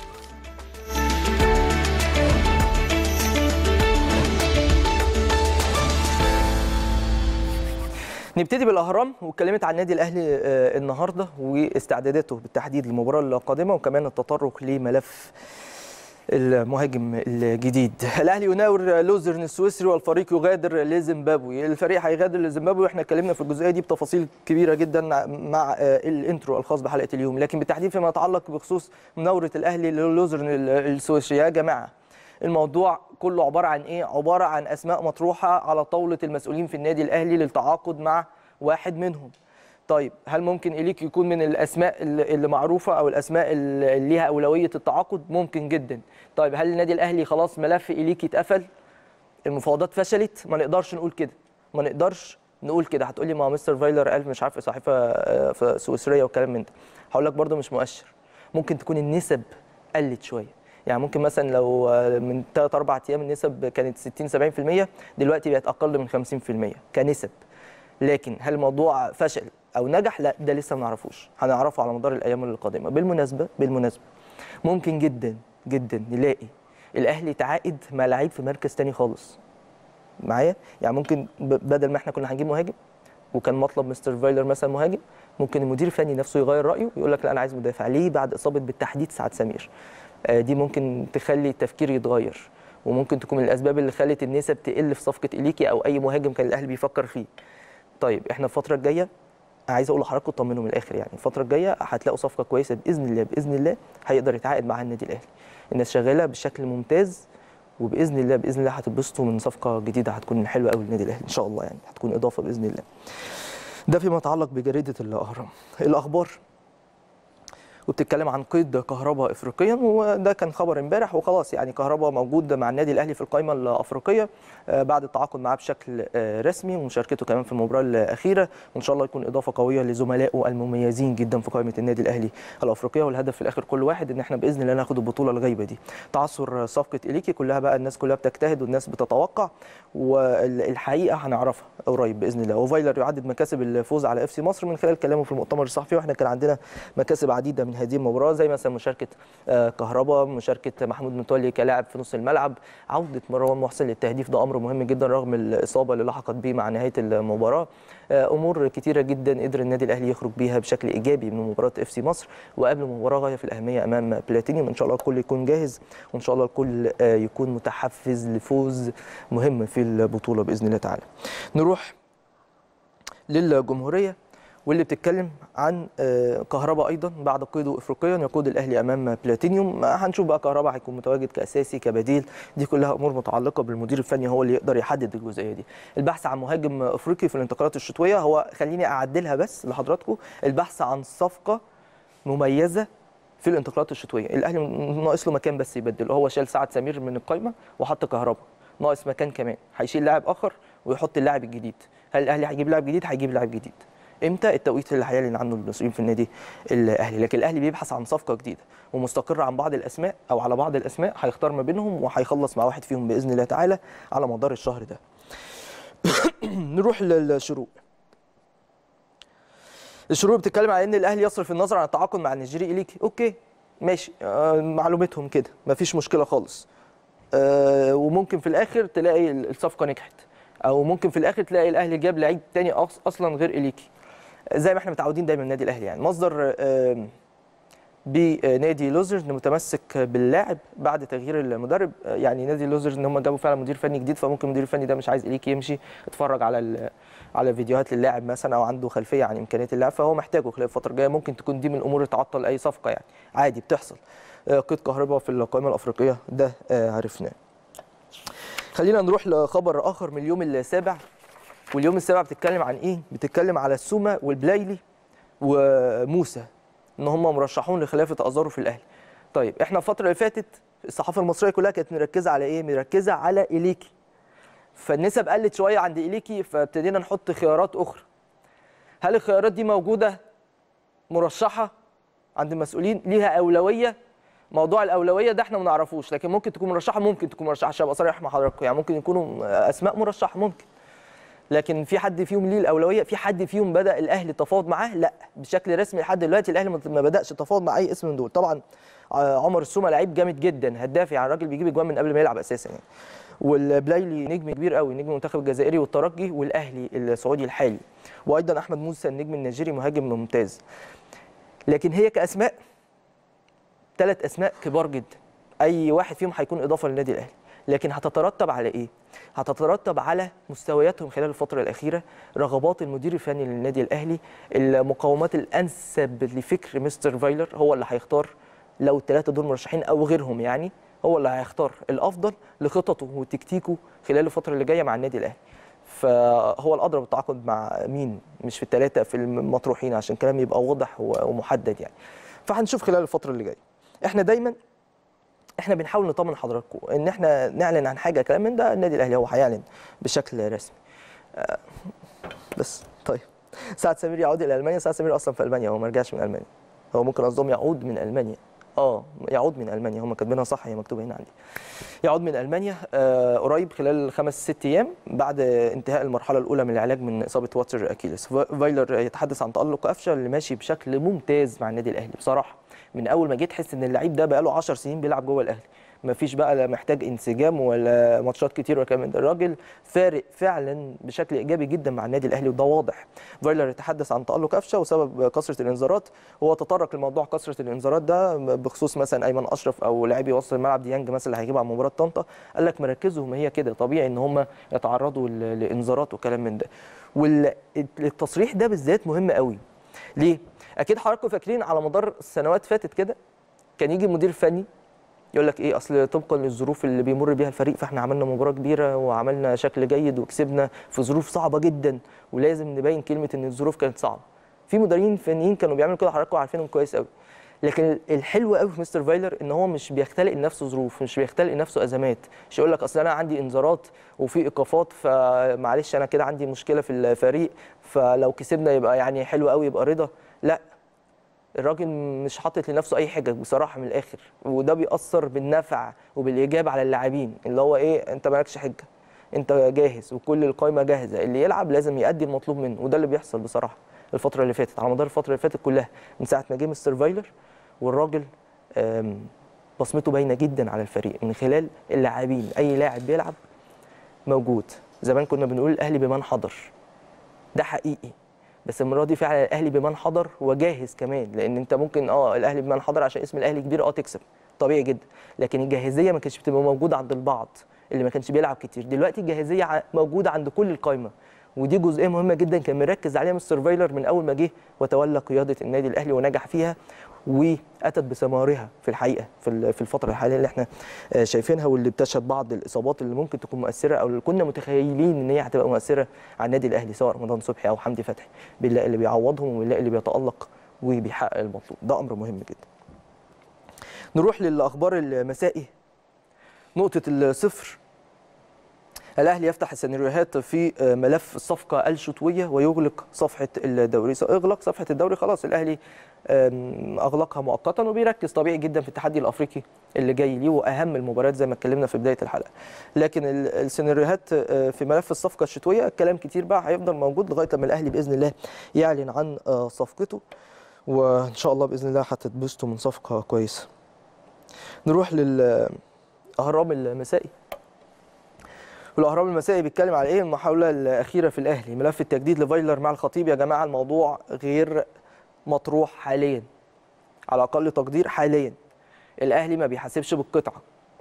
نبتدي بالاهرام واتكلمت عن النادي الاهلي آه، النهارده واستعداداته بالتحديد للمباراه القادمه وكمان التطرق لملف المهاجم الجديد الاهلي يناور لوزرن السويسري والفريق يغادر لزيمبابوي الفريق هيغادر لزيمبابوي واححنا اتكلمنا في الجزئيه دي بتفاصيل كبيره جدا مع آه، الانترو الخاص بحلقه اليوم لكن بالتحديد فيما يتعلق بخصوص مناوره الاهلي للوزرن السويسري يا جماعه الموضوع كله عباره عن ايه عباره عن اسماء مطروحه على طاوله المسؤولين في النادي الاهلي للتعاقد مع واحد منهم طيب هل ممكن إليك يكون من الأسماء اللي اللي معروفة أو الأسماء اللي ليها أولوية التعاقد ممكن جدا طيب هل النادي الأهلي خلاص ملف إليك اتقفل المفاوضات فشلت ما نقدرش نقول كده ما نقدرش نقول كده هتقولي ما هو مستر فايلر قال مش عارف صحيفة آه، في سويسرية والكلام من ده هقول لك برده مش مؤشر ممكن تكون النسب قلت شوية يعني ممكن مثلا لو آه، من 3 4 ايام النسب كانت 60 70% دلوقتي بقت اقل من 50% كنسب لكن هل الموضوع فشل او نجح لا ده لسه ما نعرفوش هنعرفه على مدار الايام القادمه بالمناسبه بالمناسبه ممكن جدا جدا نلاقي الاهلي تعاقد مع لعيب في مركز تاني خالص معايا يعني ممكن ب- بدل ما احنا كنا هنجيب مهاجم وكان مطلب مستر فايلر مثلا مهاجم ممكن المدير الفني نفسه يغير رايه ويقول لك لا انا عايز مدافع ليه بعد اصابه بالتحديد سعد سمير آه، دي ممكن تخلي التفكير يتغير وممكن تكون من الاسباب اللي خلت النسب تقل في صفقه اليكي او اي مهاجم كان الاهلي بيفكر فيه طيب احنا الفتره الجايه عايز اقول لحضراتكم اطمنوا من الاخر يعني الفتره الجايه هتلاقوا صفقه كويسه باذن الله باذن الله هيقدر يتعاقد مع النادي الاهلي الناس شغاله بشكل ممتاز وباذن الله باذن الله هتتبسطوا من صفقه جديده هتكون حلوه قوي للنادي الاهلي ان شاء الله يعني هتكون اضافه باذن الله ده فيما يتعلق بجريده الاهرام الاخبار وبتتكلم عن قيد كهرباء افريقيا وده كان خبر امبارح وخلاص يعني كهرباء موجود مع النادي الاهلي في القائمه الافريقيه آه، بعد التعاقد معاه بشكل آه، رسمي ومشاركته كمان في المباراه الاخيره وان شاء الله يكون اضافه قويه لزملائه المميزين جدا في قائمه النادي الاهلي الافريقيه والهدف في الاخر كل واحد ان احنا باذن الله ناخد البطوله الغايبه دي تعثر صفقه اليكي كلها بقى الناس كلها بتجتهد والناس بتتوقع والحقيقه هنعرفها قريب باذن الله وفايلر يعدد مكاسب الفوز على اف سي مصر من خلال كلامه في المؤتمر الصحفي واحنا كان عندنا مكاسب عديده من هذه المباراه زي مثلا مشاركه آه، كهربا مشاركه محمود متولي كلاعب في نص الملعب عوده مروان محسن للتهديف ده امر مهم جدا رغم الاصابه اللي لحقت به مع نهايه المباراه آه، امور كتيره جدا قدر النادي الاهلي يخرج بيها بشكل ايجابي من مباراه اف سي مصر وقبل مباراه غايه في الاهميه امام بلاتينيوم ان شاء الله الكل يكون جاهز وان شاء الله الكل آه، يكون متحفز لفوز مهم في البطوله باذن الله تعالى نروح للجمهوريه واللي بتتكلم عن آه، كهربا ايضا بعد قيده افريقيا يقود الاهلي امام بلاتينيوم آه، هنشوف بقى كهربا هيكون متواجد كاساسي كبديل دي كلها امور متعلقه بالمدير الفني هو اللي يقدر يحدد الجزئيه دي البحث عن مهاجم افريقي في الانتقالات الشتويه هو خليني اعدلها بس لحضراتكم البحث عن صفقه مميزه في الانتقالات الشتويه الاهلي ناقص له مكان بس يبدل هو شال سعد سمير من القائمه وحط كهربا ناقص مكان كمان هيشيل لاعب اخر ويحط اللاعب الجديد هل الاهلي هيجيب لاعب جديد هيجيب لاعب جديد امتى التوقيت اللي هيعلن عنه المسؤولين في النادي الاهلي لكن الاهلي بيبحث عن صفقه جديده ومستقر عن بعض الاسماء او على بعض الاسماء هيختار ما بينهم وهيخلص مع واحد فيهم باذن الله تعالى على مدار الشهر ده نروح للشروق الشروق بتتكلم على ان الاهلي يصرف النظر عن التعاقد مع النيجيري اليكي اوكي ماشي آه معلومتهم كده مفيش مشكله خالص آه وممكن في الاخر تلاقي الصفقه نجحت او ممكن في الاخر تلاقي الاهلي جاب لعيب تاني أص- اصلا غير اليكي زي ما احنا متعودين دايما النادي الاهلي يعني مصدر آه بنادي لوزرز متمسك باللاعب بعد تغيير المدرب آه، يعني نادي لوزرز ان هم جابوا فعلا مدير فني جديد فممكن المدير الفني ده مش عايز اليكي يمشي اتفرج على ال- على فيديوهات للاعب مثلا او عنده خلفيه عن امكانيات اللاعب فهو محتاجه خلال الفتره الجايه ممكن تكون دي من الامور اللي تعطل اي صفقه يعني عادي بتحصل آه، قيد كهرباء في القائمه الافريقيه ده آه، عرفناه خلينا نروح لخبر اخر من اليوم السابع واليوم السابع بتتكلم عن ايه بتتكلم على السومه والبلايلي وموسى ان هم مرشحون لخلافه ازارو في الاهلي طيب احنا الفتره اللي فاتت الصحافه المصريه كلها كانت مركزه على ايه مركزه على اليكي فالنسب قلت شويه عند اليكي فابتدينا نحط خيارات اخرى هل الخيارات دي موجوده مرشحه عند المسؤولين ليها اولويه موضوع الاولويه ده احنا ما نعرفوش لكن ممكن تكون مرشحه ممكن تكون مرشحه عشان ابقى صريح مع حضراتكم يعني ممكن يكونوا اسماء مرشحه ممكن لكن في حد فيهم ليه الاولويه في حد فيهم بدا الاهلي تفاوض معاه لا بشكل رسمي لحد دلوقتي الاهلي ما- ما بداش تفاوض مع اي اسم من دول طبعا آه، عمر السومه لعيب جامد جدا هداف يعني الراجل بيجيب اجوان من قبل ما يلعب اساسا يعني والبلايلي نجم كبير قوي نجم المنتخب الجزائري والترجي والاهلي السعودي الحالي وايضا احمد موسى النجم النيجيري مهاجم ممتاز لكن هي كاسماء ثلاث اسماء كبار جدا اي واحد فيهم هيكون اضافه للنادي الاهلي لكن هتترتب على ايه هتترتب على مستوياتهم خلال الفتره الاخيره رغبات المدير الفني للنادي الاهلي المقومات الانسب لفكر مستر فايلر هو اللي هيختار لو الثلاثه دول مرشحين او غيرهم يعني هو اللي هيختار الافضل لخططه وتكتيكه خلال الفتره اللي جايه مع النادي الاهلي فهو الادرى بالتعاقد مع مين مش في الثلاثه في المطروحين عشان كلام يبقى واضح ومحدد يعني فهنشوف خلال الفتره اللي جايه احنا دايما احنا بنحاول نطمن حضراتكم ان احنا نعلن عن حاجه كلام من ده النادي الاهلي هو هيعلن بشكل رسمي آه، بس طيب سعد سمير يعود الى المانيا سعد سمير اصلا في المانيا هو ما رجعش من المانيا هو ممكن قصدهم يعود من المانيا اه يعود من المانيا هم كاتبينها صح هي مكتوبه هنا عندي يعود من المانيا آه قريب خلال خمس ست ايام بعد انتهاء المرحله الاولى من العلاج من اصابه واتر اكيلس فايلر يتحدث عن تالق قفشه اللي ماشي بشكل ممتاز مع النادي الاهلي بصراحه من اول ما جيت تحس ان اللعيب ده بقاله 10 سنين بيلعب جوه الاهلي مفيش بقى لا محتاج انسجام ولا ماتشات كتير ولا كمان ده الراجل فارق فعلا بشكل ايجابي جدا مع النادي الاهلي وده واضح فايلر يتحدث عن تالق قفشه وسبب كثره الانذارات هو تطرق لموضوع كثره الانذارات ده بخصوص مثلا ايمن اشرف او لاعبي وسط الملعب ديانج مثلا اللي هيجيب على مباراه طنطا قال لك مراكزهم هي كده طبيعي ان هم يتعرضوا ل- لانذارات وكلام من ده والتصريح ده بالذات مهم قوي ليه اكيد حضراتكم فاكرين على مدار السنوات فاتت كده كان يجي المدير الفني يقول لك ايه اصل طبقا للظروف اللي بيمر بيها الفريق فاحنا عملنا مباراه كبيره وعملنا شكل جيد وكسبنا في ظروف صعبه جدا ولازم نبين كلمه ان الظروف كانت صعبه في مدربين فنيين كانوا بيعملوا كده حضراتكم عارفينهم كويس قوي لكن الحلو قوي في مستر فايلر ان هو مش بيختلق لنفسه ظروف مش بيختلق لنفسه ازمات مش يقول لك اصل انا عندي انذارات وفي ايقافات فمعلش انا كده عندي مشكله في الفريق فلو كسبنا يبقى يعني حلو قوي يبقى رضا لا الراجل مش حاطط لنفسه اي حجج بصراحه من الاخر وده بيأثر بالنفع وبالايجاب على اللاعبين اللي هو ايه انت مالكش حجه انت جاهز وكل القائمه جاهزه اللي يلعب لازم يأدي المطلوب منه وده اللي بيحصل بصراحه الفتره اللي فاتت على مدار الفتره اللي فاتت كلها من ساعه ما جه مستر فايلر والراجل آم، بصمته باينه جدا على الفريق من خلال اللاعبين اي لاعب بيلعب موجود زمان كنا بنقول الاهلي بمن حضر ده حقيقي بس المره دي فعلا الاهلي بمن حضر وجاهز كمان لان انت ممكن اه الاهلي بمن حضر عشان اسم الاهلي كبير اه تكسب طبيعي جدا لكن الجاهزيه ما كانتش بتبقى موجوده عند البعض اللي ما كانش بيلعب كتير دلوقتي الجاهزيه ع- موجوده عند كل القايمه ودي جزئيه مهمه جدا كان مركز عليها مستر فايلر من اول ما جه وتولى قياده النادي الاهلي ونجح فيها واتت بثمارها في الحقيقه في ال- في الفتره الحاليه اللي احنا آه، شايفينها واللي بتشهد بعض الاصابات اللي ممكن تكون مؤثره او اللي كنا متخيلين ان هي هتبقى مؤثره على النادي الاهلي سواء رمضان صبحي او حمدي فتحي بنلاقي اللي بيعوضهم وبنلاقي اللي بيتالق وبيحقق المطلوب ده امر مهم جدا نروح للاخبار المسائي نقطه الصفر الاهلي يفتح السيناريوهات في ملف الصفقه الشتويه ويغلق صفحه الدوري اغلاق صفحه الدوري خلاص الاهلي أم، اغلقها مؤقتا وبيركز طبيعي جدا في التحدي الافريقي اللي جاي ليه واهم المباريات زي ما اتكلمنا في بدايه الحلقه لكن ال- السيناريوهات آه، في ملف الصفقه الشتويه الكلام كتير بقى هيفضل موجود لغايه لما الاهلي باذن الله يعلن عن آه، صفقته وان شاء الله باذن الله هتتبسطوا من صفقه كويسه نروح للاهرام المسائي والاهرام المسائي بيتكلم على ايه المحاوله الاخيره في الاهلي ملف التجديد لفايلر مع الخطيب يا جماعه الموضوع غير مطروح حاليا على اقل تقدير حاليا الاهلي ما بيحاسبش بالقطعه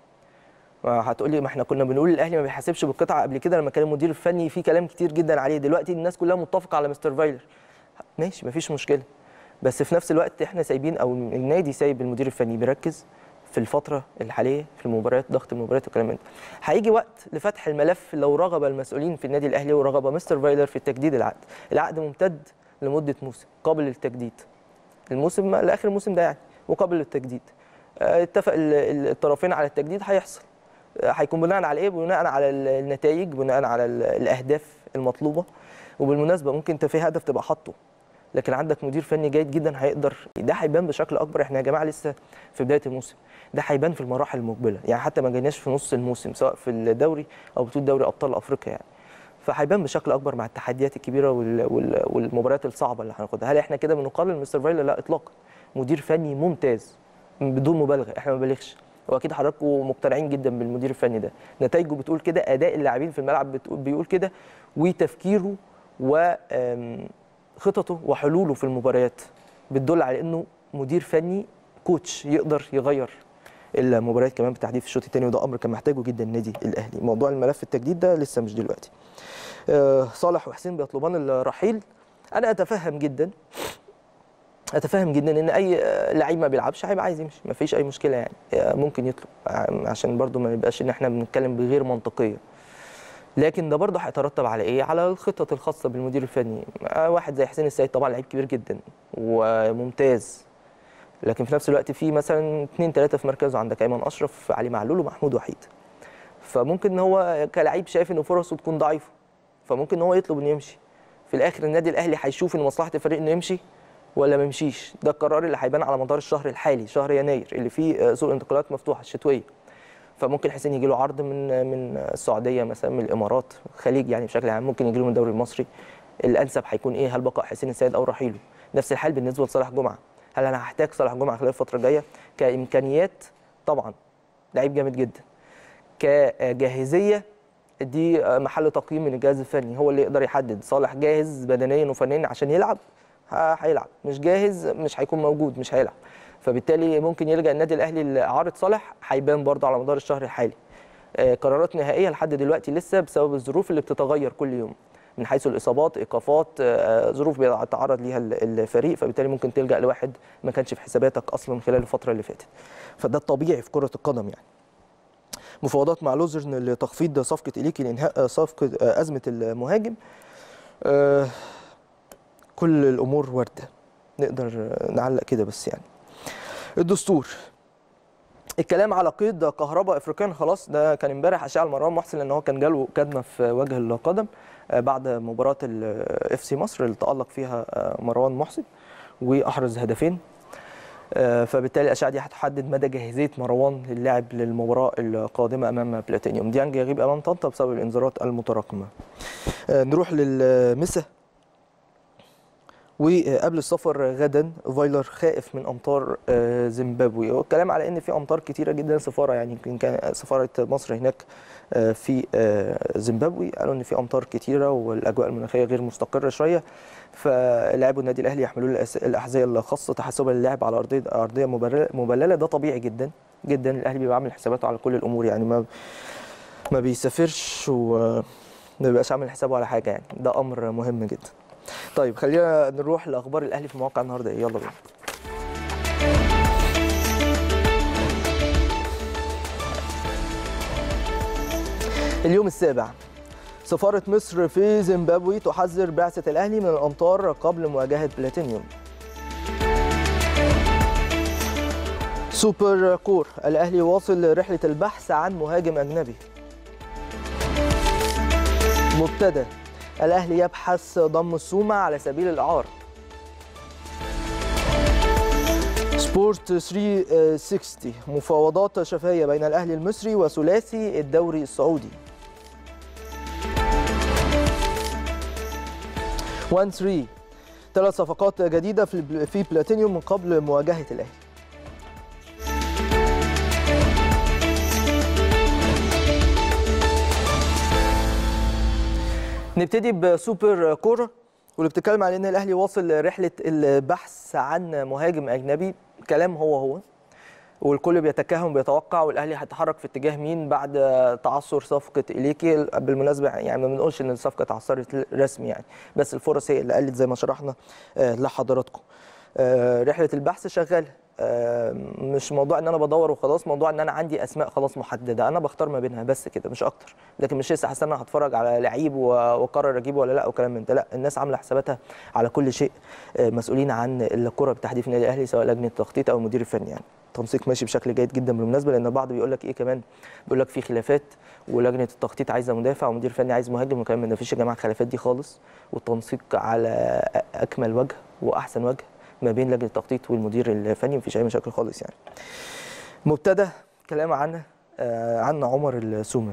هتقولي ما احنا كنا بنقول الاهلي ما بيحاسبش بالقطعه قبل كده لما كان المدير الفني في كلام كتير جدا عليه دلوقتي الناس كلها متفقه على مستر فايلر ماشي مفيش مشكله بس في نفس الوقت احنا سايبين او النادي سايب المدير الفني بيركز في الفتره الحاليه في المباريات ضغط المباريات والكلام من ده هيجي وقت لفتح الملف لو رغب المسؤولين في النادي الاهلي ورغب مستر فايلر في تجديد العقد العقد ممتد لمده موسم قابل للتجديد الموسم لاخر الموسم ده يعني وقابل للتجديد آه، اتفق ال- ال- الطرفين على التجديد هيحصل آه، هيكون بناء على ايه بناء على ال- النتائج بناء على ال- الاهداف المطلوبه وبالمناسبه ممكن انت في هدف تبقى حاطه لكن عندك مدير فني جيد جدا هيقدر ده هيبان بشكل اكبر احنا يا جماعه لسه في بدايه الموسم ده هيبان في المراحل المقبله يعني حتى ما جيناش في نص الموسم سواء في الدوري او بطوله دوري ابطال افريقيا يعني فهيبان بشكل اكبر مع التحديات الكبيره وال- وال- والمباريات الصعبه اللي هناخدها هل احنا كده بنقلل مستر فايلر لا اطلاقا مدير فني ممتاز بدون مبالغه احنا ما بنبالغش واكيد حضراتكم مقتنعين جدا بالمدير الفني ده نتائجه بتقول كده اداء اللاعبين في الملعب بتقول بيقول كده وتفكيره وخططه وحلوله في المباريات بتدل على انه مدير فني كوتش يقدر يغير المباريات كمان بالتحديد في الشوط الثاني وده امر كان محتاجه جدا النادي الاهلي موضوع الملف التجديد ده لسه مش دلوقتي آه، صالح وحسين بيطلبان الرحيل انا اتفهم جدا اتفهم جدا ان اي آه، لعيب ما بيلعبش هيبقى عايز يمشي ما فيش اي مشكله يعني آه، ممكن يطلب آه، عشان برضو ما يبقاش ان احنا بنتكلم بغير منطقيه لكن ده برضه هيترتب على ايه؟ على الخطط الخاصه بالمدير الفني، آه، واحد زي حسين السيد طبعا لعيب كبير جدا وممتاز لكن في نفس الوقت في مثلا اثنين ثلاثه في مركزه عندك ايمن اشرف علي معلول ومحمود وحيد فممكن ان هو كلاعب شايف ان فرصه تكون ضعيفه فممكن ان هو يطلب انه يمشي في الاخر النادي الاهلي هيشوف ان مصلحه الفريق انه يمشي ولا ما يمشيش ده القرار اللي هيبان على مدار الشهر الحالي شهر يناير اللي فيه آه، سوق الانتقالات مفتوحه الشتويه فممكن حسين يجي له عرض من من السعوديه مثلا من الامارات الخليج يعني بشكل عام ممكن يجي له من الدوري المصري الانسب هيكون ايه هل بقاء حسين السيد او رحيله نفس الحال بالنسبه لصالح جمعه هل انا هحتاج صالح جمعه خلال الفتره الجايه كامكانيات طبعا لعيب جامد جدا كجاهزيه دي محل تقييم من الجهاز الفني هو اللي يقدر يحدد صالح جاهز بدنيا وفنيا عشان يلعب ه- هيلعب مش جاهز مش هيكون موجود مش هيلعب فبالتالي ممكن يلجا النادي الاهلي لاعاره صالح هيبان برضه على مدار الشهر الحالي آه، قرارات نهائيه لحد دلوقتي لسه بسبب الظروف اللي بتتغير كل يوم من حيث الاصابات ايقافات آه، ظروف بيتعرض ليها ال- الفريق فبالتالي ممكن تلجا لواحد ما كانش في حساباتك اصلا خلال الفتره اللي فاتت فده الطبيعي في كره القدم يعني مفاوضات مع لوزرن لتخفيض صفقه اليكي لانهاء صفقه آه، ازمه المهاجم آه، كل الامور وارده نقدر آه، نعلق كده بس يعني الدستور الكلام على قيد كهرباء افريقيا خلاص ده كان امبارح اشاع مروان محسن لان هو كان جاله كدمه في وجه القدم آه، بعد مباراه الاف سي مصر اللي تالق فيها آه، مروان محسن واحرز هدفين آه، فبالتالي الاشعه دي هتحدد مدى جاهزيه مروان للعب للمباراه القادمه امام بلاتينيوم ديانج يغيب امام طنطا بسبب الانذارات المتراكمه آه، نروح للمسا وقبل السفر غدا فايلر خائف من امطار آه، زيمبابوي والكلام على ان في امطار كتيره جدا سفاره يعني يمكن كان سفاره مصر هناك آه، في آه، زيمبابوي قالوا ان في امطار كتيره والاجواء المناخيه غير مستقره شويه فلاعبو النادي الاهلي يحملون الأس- الاحذيه الخاصه تحسبا للعب على ارضيه ارضيه مبرر- مبلله ده طبيعي جدا جدا الاهلي بيبقى عامل حساباته على كل الامور يعني ما ما بيسافرش وما بيبقاش عامل حسابه على حاجه يعني ده امر مهم جدا طيب خلينا نروح لاخبار الاهلي في مواقع النهارده ايه يلا بينا اليوم السابع سفارة مصر في زيمبابوي تحذر بعثة الأهلي من الأمطار قبل مواجهة بلاتينيوم سوبر كور الأهلي واصل رحلة البحث عن مهاجم أجنبي مبتدأ الأهلي يبحث ضم السومة على سبيل الإعارة سبورت 360 مفاوضات شفهية بين الأهلي المصري وثلاثي الدوري السعودي 1 3 ثلاث صفقات جديدة في في بلاتينيوم من قبل مواجهة الأهلي نبتدي بسوبر كوره واللي بتتكلم على ان الاهلي واصل رحله البحث عن مهاجم اجنبي كلام هو هو والكل بيتكهن وبيتوقع والاهلي هيتحرك في اتجاه مين بعد تعثر صفقه اليكي بالمناسبه يعني ما بنقولش ان الصفقه تعثرت رسمي يعني بس الفرص هي اللي قلت زي ما شرحنا آه، لحضراتكم آه، رحله البحث شغاله آه، مش موضوع ان انا بدور وخلاص موضوع ان انا عندي اسماء خلاص محدده انا بختار ما بينها بس كده مش اكتر لكن مش لسه هستنى هتفرج على لعيب و- واقرر اجيبه ولا لا وكلام من ده لا الناس عامله حساباتها على كل شيء آه، مسؤولين عن الكره بالتحديد في النادي الاهلي سواء لجنه التخطيط او المدير الفني يعني تنسيق ماشي بشكل جيد جدا بالمناسبه لان البعض بيقول لك ايه كمان بيقول لك في خلافات ولجنه التخطيط عايزه مدافع ومدير فني عايز مهاجم وكلام من ده مفيش يا جماعه الخلافات دي خالص والتنسيق على اكمل وجه واحسن وجه ما بين لجنه التخطيط والمدير الفني مفيش اي مشاكل خالص يعني مبتدا كلام عن آه، عن عمر السومه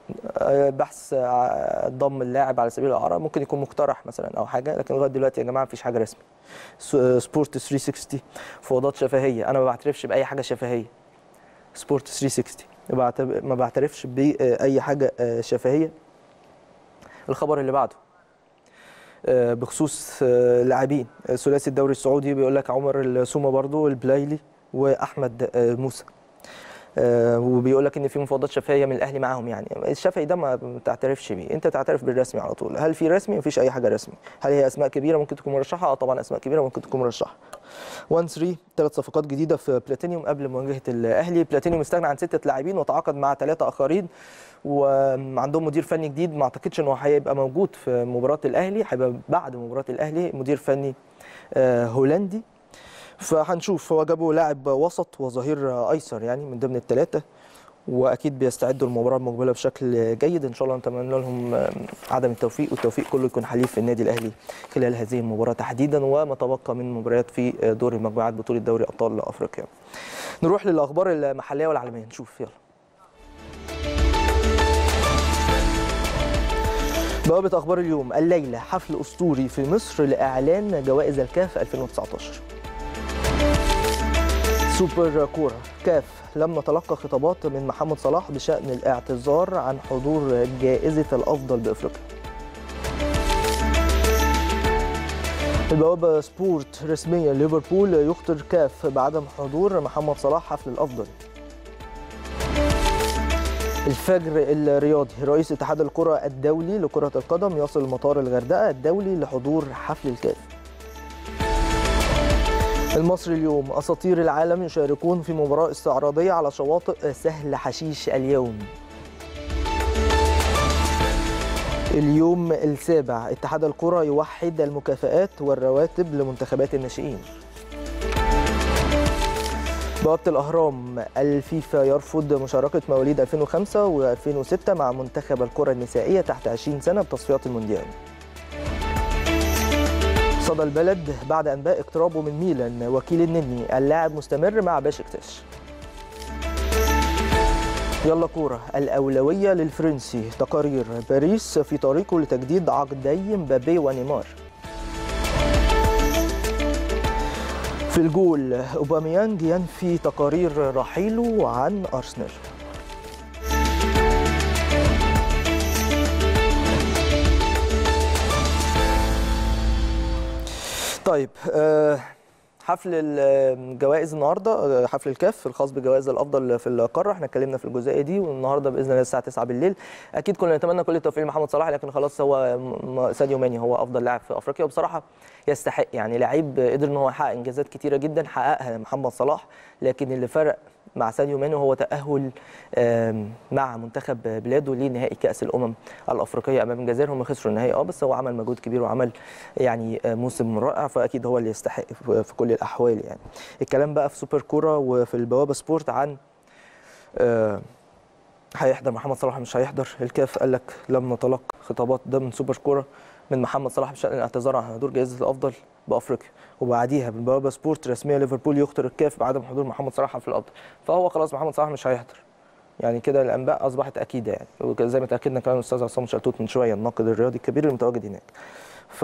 آه، بحث ع- ضم اللاعب على سبيل الاعاره ممكن يكون مقترح مثلا او حاجه لكن لغايه دلوقتي يا جماعه مفيش حاجه رسمي س- آه، سبورت 360 فوضات شفهيه انا ما بعترفش باي حاجه شفهيه سبورت 360 ما بعتب- ما بعترفش باي حاجه آه، شفهيه الخبر اللي بعده آه، بخصوص آه، لاعبين آه، ثلاثي الدوري السعودي بيقول لك عمر السومه برضو البلايلي واحمد آه، موسى آه، وبيقول لك ان في مفاوضات شفهيه من الاهلي معاهم يعني الشفهي ده ما بتعترفش بيه انت تعترف بالرسمي على طول هل في رسمي مفيش اي حاجه رسمي هل هي اسماء كبيره ممكن تكون مرشحه اه طبعا اسماء كبيره ممكن تكون مرشحه 1 3 ثلاث صفقات جديده في بلاتينيوم قبل مواجهه الاهلي بلاتينيوم استغنى عن سته لاعبين وتعاقد مع ثلاثه اخرين وعندهم مدير فني جديد ما اعتقدش انه هيبقى موجود في مباراه الاهلي هيبقى بعد مباراه الاهلي مدير فني آه، هولندي فهنشوف هو جابوا لاعب وسط وظهير ايسر يعني من ضمن الثلاثه واكيد بيستعدوا للمباراه المقبله بشكل جيد ان شاء الله نتمنى لهم آه، عدم التوفيق والتوفيق كله يكون حليف النادي الاهلي خلال هذه المباراه تحديدا وما تبقى من مباريات في آه، دور المجموعات بطوله دوري ابطال افريقيا نروح للاخبار المحليه والعالميه نشوف يلا بوابة أخبار اليوم الليلة حفل أسطوري في مصر لإعلان جوائز الكاف 2019 سوبر كورة كاف لم نتلقى خطابات من محمد صلاح بشأن الاعتذار عن حضور جائزة الأفضل بإفريقيا البوابة سبورت رسميا ليفربول يخطر كاف بعدم حضور محمد صلاح حفل الأفضل الفجر الرياضي رئيس اتحاد الكرة الدولي لكرة القدم يصل مطار الغردقة الدولي لحضور حفل الكاف المصري اليوم أساطير العالم يشاركون في مباراة استعراضية على شواطئ سهل حشيش اليوم اليوم السابع اتحاد الكرة يوحد المكافآت والرواتب لمنتخبات الناشئين بوابة الأهرام الفيفا يرفض مشاركة مواليد 2005 و2006 مع منتخب الكرة النسائية تحت 20 سنة بتصفيات المونديال صدى البلد بعد أنباء اقترابه من ميلان وكيل النني اللاعب مستمر مع باشكتاش يلا كورة الأولوية للفرنسي تقارير باريس في طريقه لتجديد عقدي مبابي ونيمار في الجول أوباميانج ينفي تقارير رحيله عن أرسنال طيب آه، حفل الجوائز النهارده آه، حفل الكاف الخاص بجوائز الافضل في القاره احنا اتكلمنا في الجزئيه دي والنهارده باذن الله الساعه 9 بالليل اكيد كنا نتمنى كل التوفيق لمحمد صلاح لكن خلاص هو م- ساديو ماني هو افضل لاعب في افريقيا وبصراحه يستحق يعني لعيب قدر ان هو يحقق انجازات كتيره جدا حققها محمد صلاح لكن اللي فرق مع ساديو ماني هو تاهل آم، مع منتخب بلاده لنهائي كاس الامم الافريقيه امام الجزائر هم خسروا النهائي اه بس هو عمل مجهود كبير وعمل يعني آه، موسم رائع فاكيد هو اللي يستحق في في كل الاحوال يعني الكلام بقى في سوبر كوره وفي البوابه سبورت عن آه، هيحضر محمد صلاح مش هيحضر الكاف قال لك لم نتلقى خطابات ده من سوبر كوره من محمد صلاح بشان الاعتذار عن حضور جائزه الافضل بافريقيا وبعديها بالبوابه سبورت رسميه ليفربول يخطر الكاف بعدم حضور محمد صلاح في الافضل فهو خلاص محمد صلاح مش هيحضر يعني كده الانباء اصبحت اكيده يعني وزي ما تاكدنا كلام الاستاذ عصام شلتوت من شويه الناقد الرياضي الكبير المتواجد هناك ف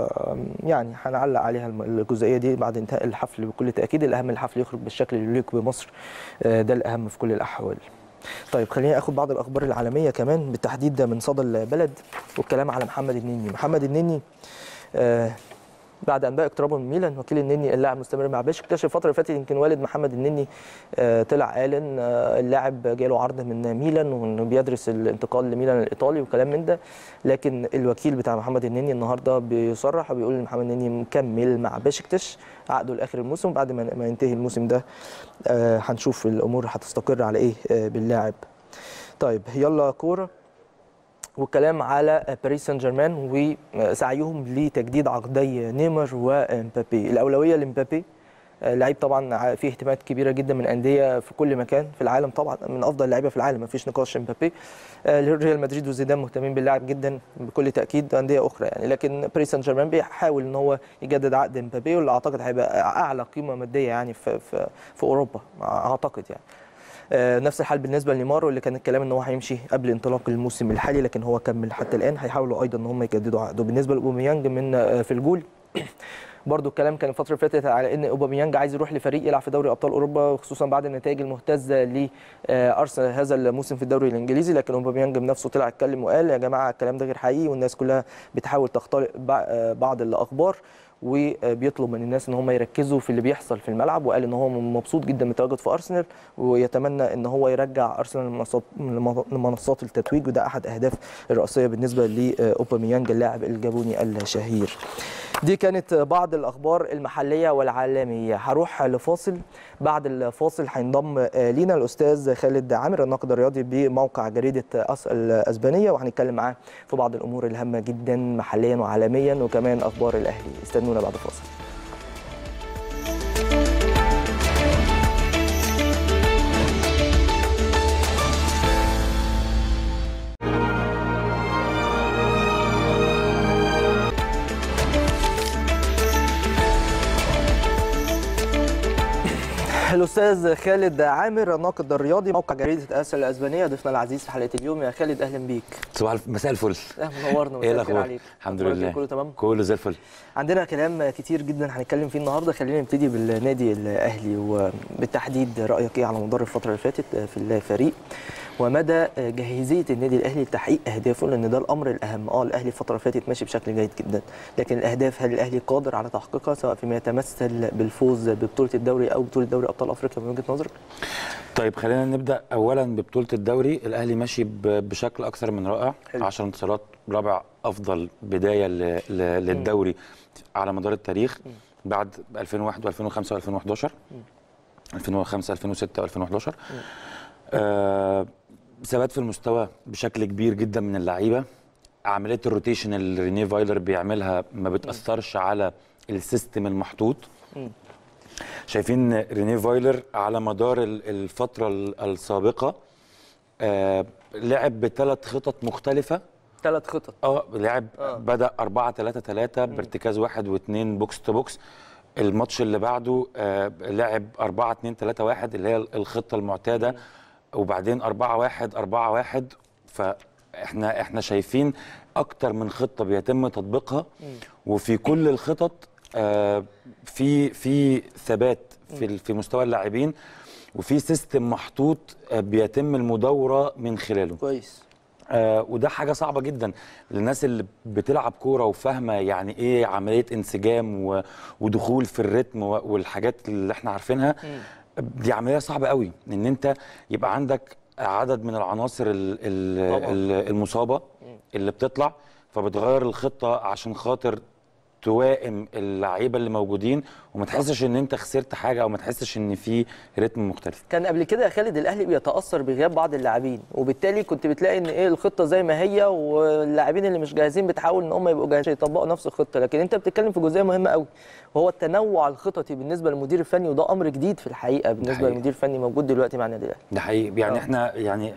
يعني هنعلق عليها الم- الجزئيه دي بعد انتهاء الحفل بكل تاكيد الاهم الحفل يخرج بالشكل اللي يليق بمصر آه، ده الاهم في كل الاحوال طيب خليني اخد بعض الاخبار العالميه كمان بالتحديد من صدى البلد والكلام على محمد النني محمد النني آه بعد انباء اقترابه من ميلان وكيل النني اللاعب مستمر مع بيشكتاش الفتره اللي فاتت يمكن والد محمد النني آه طلع قال ان آه اللاعب جاله عرض من ميلان وانه بيدرس الانتقال لميلان الايطالي وكلام من ده لكن الوكيل بتاع محمد النني النهارده بيصرح وبيقول ان محمد النني مكمل مع بيشكتش عقده لاخر الموسم بعد ما ما ينتهي الموسم ده آه هنشوف الامور هتستقر على ايه آه باللاعب طيب يلا كوره والكلام على باريس سان جيرمان وسعيهم لتجديد عقدي نيمار ومبابي الاولويه لمبابي آه، لعيب طبعا ع- فيه اهتمامات كبيره جدا من انديه في كل مكان في العالم طبعا من افضل اللعيبه في العالم مفيش نقاش مبابي آه، ريال مدريد وزيدان مهتمين باللاعب جدا بكل تاكيد انديه اخرى يعني لكن باريس سان جيرمان بيحاول ان هو يجدد عقد مبابي واللي اعتقد هيبقى اعلى قيمه ماديه يعني في في, في اوروبا اعتقد يعني آه، نفس الحال بالنسبه لنيمار واللي كان الكلام ان هو هيمشي قبل انطلاق الموسم الحالي لكن هو كمل حتى الان هيحاولوا ايضا ان هم يجددوا عقده بالنسبه لاوباميانج من آه، في الجول برضو الكلام كان الفتره اللي فاتت على ان اوباميانج عايز يروح لفريق يلعب في دوري ابطال اوروبا خصوصا بعد النتائج المهتزه لارسنال هذا الموسم في الدوري الانجليزي لكن اوباميانج بنفسه طلع اتكلم وقال يا جماعه الكلام ده غير حقيقي والناس كلها بتحاول تختلق بع- آه، بعض الاخبار وبيطلب من الناس ان هم يركزوا في اللي بيحصل في الملعب وقال ان هو مبسوط جدا من التواجد في ارسنال ويتمنى ان هو يرجع ارسنال لمنصات- لمنصات التتويج وده احد اهداف الرئيسيه بالنسبه لاوباميانج اللاعب الجابوني الشهير. دي كانت بعض الاخبار المحليه والعالميه هروح لفاصل بعد الفاصل هينضم لينا الاستاذ خالد عامر الناقد الرياضي بموقع جريده أس الاسبانيه وهنتكلم معاه في بعض الامور الهامه جدا محليا وعالميا وكمان اخبار الاهلي استنونا بعد الفاصل الاستاذ خالد عامر الناقد الرياضي موقع جريده اسيا الاسبانيه ضيفنا العزيز في حلقه اليوم يا خالد اهلا بيك صباح الف... مساء الفل اهلا منورنا مساء ايه الخير الاخبار عليك الحمد أخبارك إيه؟ لله كله تمام كله زي الفل عندنا كلام كتير جدا هنتكلم فيه النهارده خلينا نبتدي بالنادي الاهلي وبالتحديد رايك ايه على مدار الفتره اللي فاتت في الفريق ومدى جاهزيه النادي الاهلي لتحقيق اهدافه لان ده الامر الاهم اه الاهلي الفتره اللي فاتت ماشي بشكل جيد جدا لكن الاهداف هل الاهلي قادر على تحقيقها سواء فيما يتمثل بالفوز ببطوله الدوري او بطوله دوري ابطال افريقيا من وجهه نظرك طيب خلينا نبدا اولا ببطوله الدوري الاهلي ماشي ب... بشكل اكثر من رائع حلو. 10 انتصارات رابع افضل بدايه ل... ل... للدوري على مدار التاريخ بعد 2001 و2005 و2011 2005 2006 و2011 آه ثبات في المستوى بشكل كبير جدا من اللعيبه عمليه الروتيشن اللي رينيه فايلر بيعملها ما بتاثرش على السيستم المحطوط شايفين رينيه فايلر على مدار ال- الفتره ال- السابقه آه لعب بثلاث خطط مختلفه ثلاث خطط اه لعب آه. بدا 4 3 3 بارتكاز واحد واثنين بوكس تو بوكس الماتش اللي بعده آه لعب 4 2 3 1 اللي هي الخطه المعتاده وبعدين 4 1 4 1 فاحنا احنا شايفين اكتر من خطه بيتم تطبيقها وفي كل الخطط آه في في ثبات في ال- في مستوى اللاعبين وفي سيستم محطوط آه بيتم المداوره من خلاله كويس آه وده حاجه صعبه جدا للناس اللي بتلعب كوره وفاهمه يعني ايه عمليه انسجام و- ودخول في الريتم و- والحاجات اللي احنا عارفينها دي عمليه صعبه قوي ان انت يبقى عندك عدد من العناصر ال- ال- طبعاً. ال- المصابه اللي بتطلع فبتغير الخطه عشان خاطر توائم اللعيبه اللي موجودين وما تحسش ان انت خسرت حاجه او ما تحسش ان في رتم مختلف كان قبل كده يا خالد الاهلي بيتاثر بغياب بعض اللاعبين وبالتالي كنت بتلاقي ان ايه الخطه زي ما هي واللاعبين اللي مش جاهزين بتحاول ان هم يبقوا جاهزين يطبقوا نفس الخطه لكن انت بتتكلم في جزئيه مهمه قوي وهو التنوع الخططي بالنسبه للمدير الفني وده امر جديد في الحقيقه بالنسبه حقيقي. للمدير الفني موجود دلوقتي مع النادي الاهلي ده حقيقي يعني آه. احنا يعني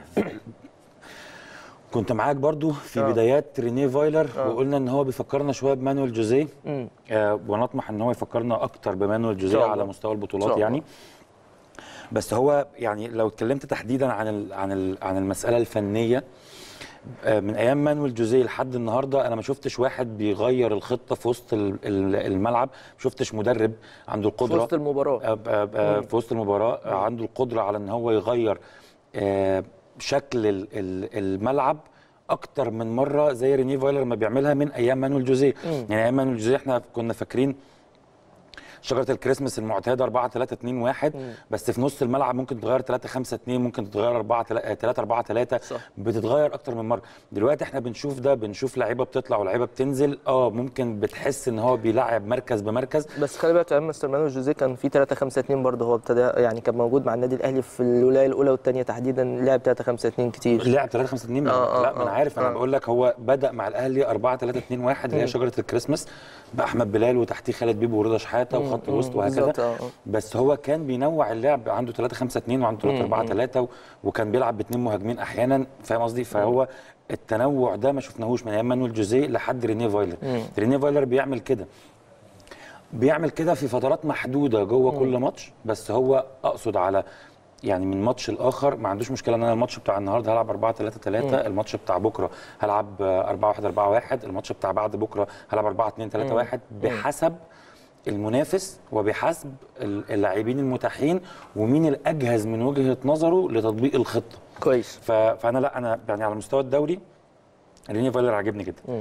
كنت معاك برضو في آه. بدايات رينيه فايلر آه. وقلنا ان هو بيفكرنا شويه بمانويل جوزيه امم آه ونطمح ان هو يفكرنا اكتر بمانويل جوزيه شاء على الله. مستوى إن البطولات شاء يعني بس هو يعني لو اتكلمت تحديدا عن ال عن ال عن المساله الفنيه آه، من ايام مانويل جوزيه لحد النهارده انا ما شفتش واحد بيغير الخطه في وسط ال- ال- الملعب ما شفتش مدرب عنده في القدره وسط المباراه آه، آه، آه، مم. في وسط المباراه آه، عنده القدره على ان هو يغير آه، شكل ال- ال- الملعب اكتر من مره زي ريني فايلر ما بيعملها من ايام مانويل جوزيه مم. يعني ايام مانويل جوزيه احنا كنا فاكرين شجره الكريسماس المعتاده 4 3 2 1 مم. بس في نص الملعب ممكن تتغير 3 5 2 ممكن تتغير 4 3 4 3 صح. بتتغير اكتر من مره دلوقتي احنا بنشوف ده بنشوف لعيبه بتطلع ولاعيبه بتنزل اه ممكن بتحس ان هو بيلعب مركز بمركز بس خلي بالك ايام مستر مانويل جوزيه كان في 3 5 2 برضه هو ابتدى يعني كان موجود مع النادي الاهلي في الولايه الاولى والثانيه تحديدا لعب 3 5 2 كتير لعب 3 5 2 آه، آه، لا ما انا آه، عارف انا آه. بقول لك هو بدا مع الاهلي 4 3 2 1 اللي هي مم. شجره الكريسماس باحمد بلال وتحتيه خالد بيبو ورضا شحاته وخط مم، وسط مم، وهكذا بالظبط، آه، آه. بس هو كان بينوع اللعب عنده 3 5 2 وعنده 3 مم، 4 مم. 3 وكان بيلعب باثنين مهاجمين احيانا فاهم قصدي فهو التنوع ده ما شفناهوش من ايام مانويل جوزيه لحد رينيه فايلر مم. رينيه فايلر بيعمل كده بيعمل كده في فترات محدوده جوه كل ماتش بس هو اقصد على يعني من ماتش لاخر ما عندوش مشكله ان انا الماتش بتاع النهارده هلعب 4 3 3 الماتش بتاع بكره هلعب 4 1 4 1 الماتش بتاع بعد بكره هلعب 4 2 3 1 بحسب المنافس وبحسب ال- اللاعبين المتاحين ومين الاجهز من وجهه نظره لتطبيق الخطه كويس ف- فانا لا انا يعني على المستوى الدوري ريني فايلر عاجبني جدا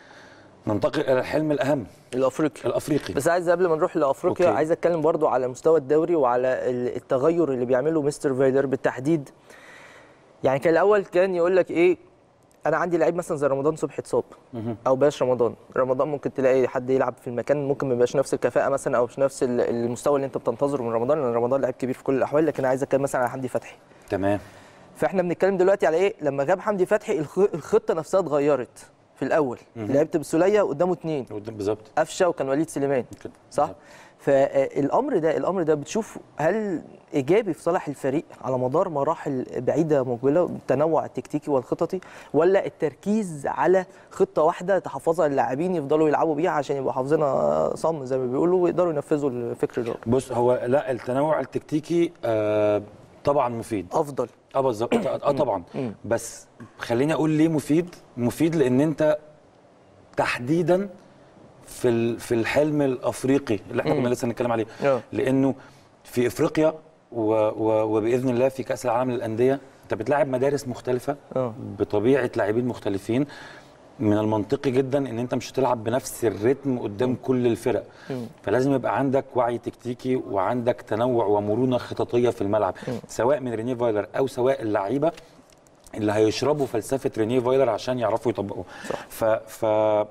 ننتقل الى الحلم الاهم الافريقي الافريقي بس عايز قبل ما نروح لافريقيا أوكي. عايز اتكلم برضو على مستوى الدوري وعلى ال- التغير اللي بيعمله مستر فايلر بالتحديد يعني كان الاول كان يقول لك ايه انا عندي لعيب مثلا زي رمضان صبحي اتصاب او بلاش رمضان رمضان ممكن تلاقي حد يلعب في المكان ممكن ما يبقاش نفس الكفاءه مثلا او مش نفس ال- المستوى اللي انت بتنتظره من رمضان لان رمضان لعيب كبير في كل الاحوال لكن عايز اتكلم مثلا على حمدي فتحي تمام فاحنا بنتكلم دلوقتي على ايه لما جاب حمدي فتحي الخ- الخطه نفسها اتغيرت في الاول لعبت بسوليه قدامه اتنين قدام بالظبط قفشه وكان وليد سليمان كده. صح فالامر ده الامر ده بتشوف هل ايجابي في صالح الفريق على مدار مراحل بعيده مقبله التنوع التكتيكي والخططي ولا التركيز على خطه واحده تحفظها اللاعبين يفضلوا يلعبوا بيها عشان يبقوا حافظينها صم زي ما بيقولوا ويقدروا ينفذوا الفكر ده بص هو لا التنوع التكتيكي آه طبعا مفيد افضل اه بالظبط اه طبعا بس خليني اقول ليه مفيد مفيد لان انت تحديدا في ال- في الحلم الافريقي اللي احنا كنا لسه هنتكلم عليه آه. لانه في افريقيا و و وباذن الله في كاس العالم للانديه انت بتلاعب مدارس مختلفه آه. بطبيعه لاعبين مختلفين من المنطقي جدا ان انت مش هتلعب بنفس الريتم قدام كل الفرق فلازم يبقى عندك وعي تكتيكي وعندك تنوع ومرونه خططيه في الملعب سواء من رينيه فايلر او سواء اللعيبه اللي هيشربوا فلسفه رينيه فايلر عشان يعرفوا يطبقوها ف ف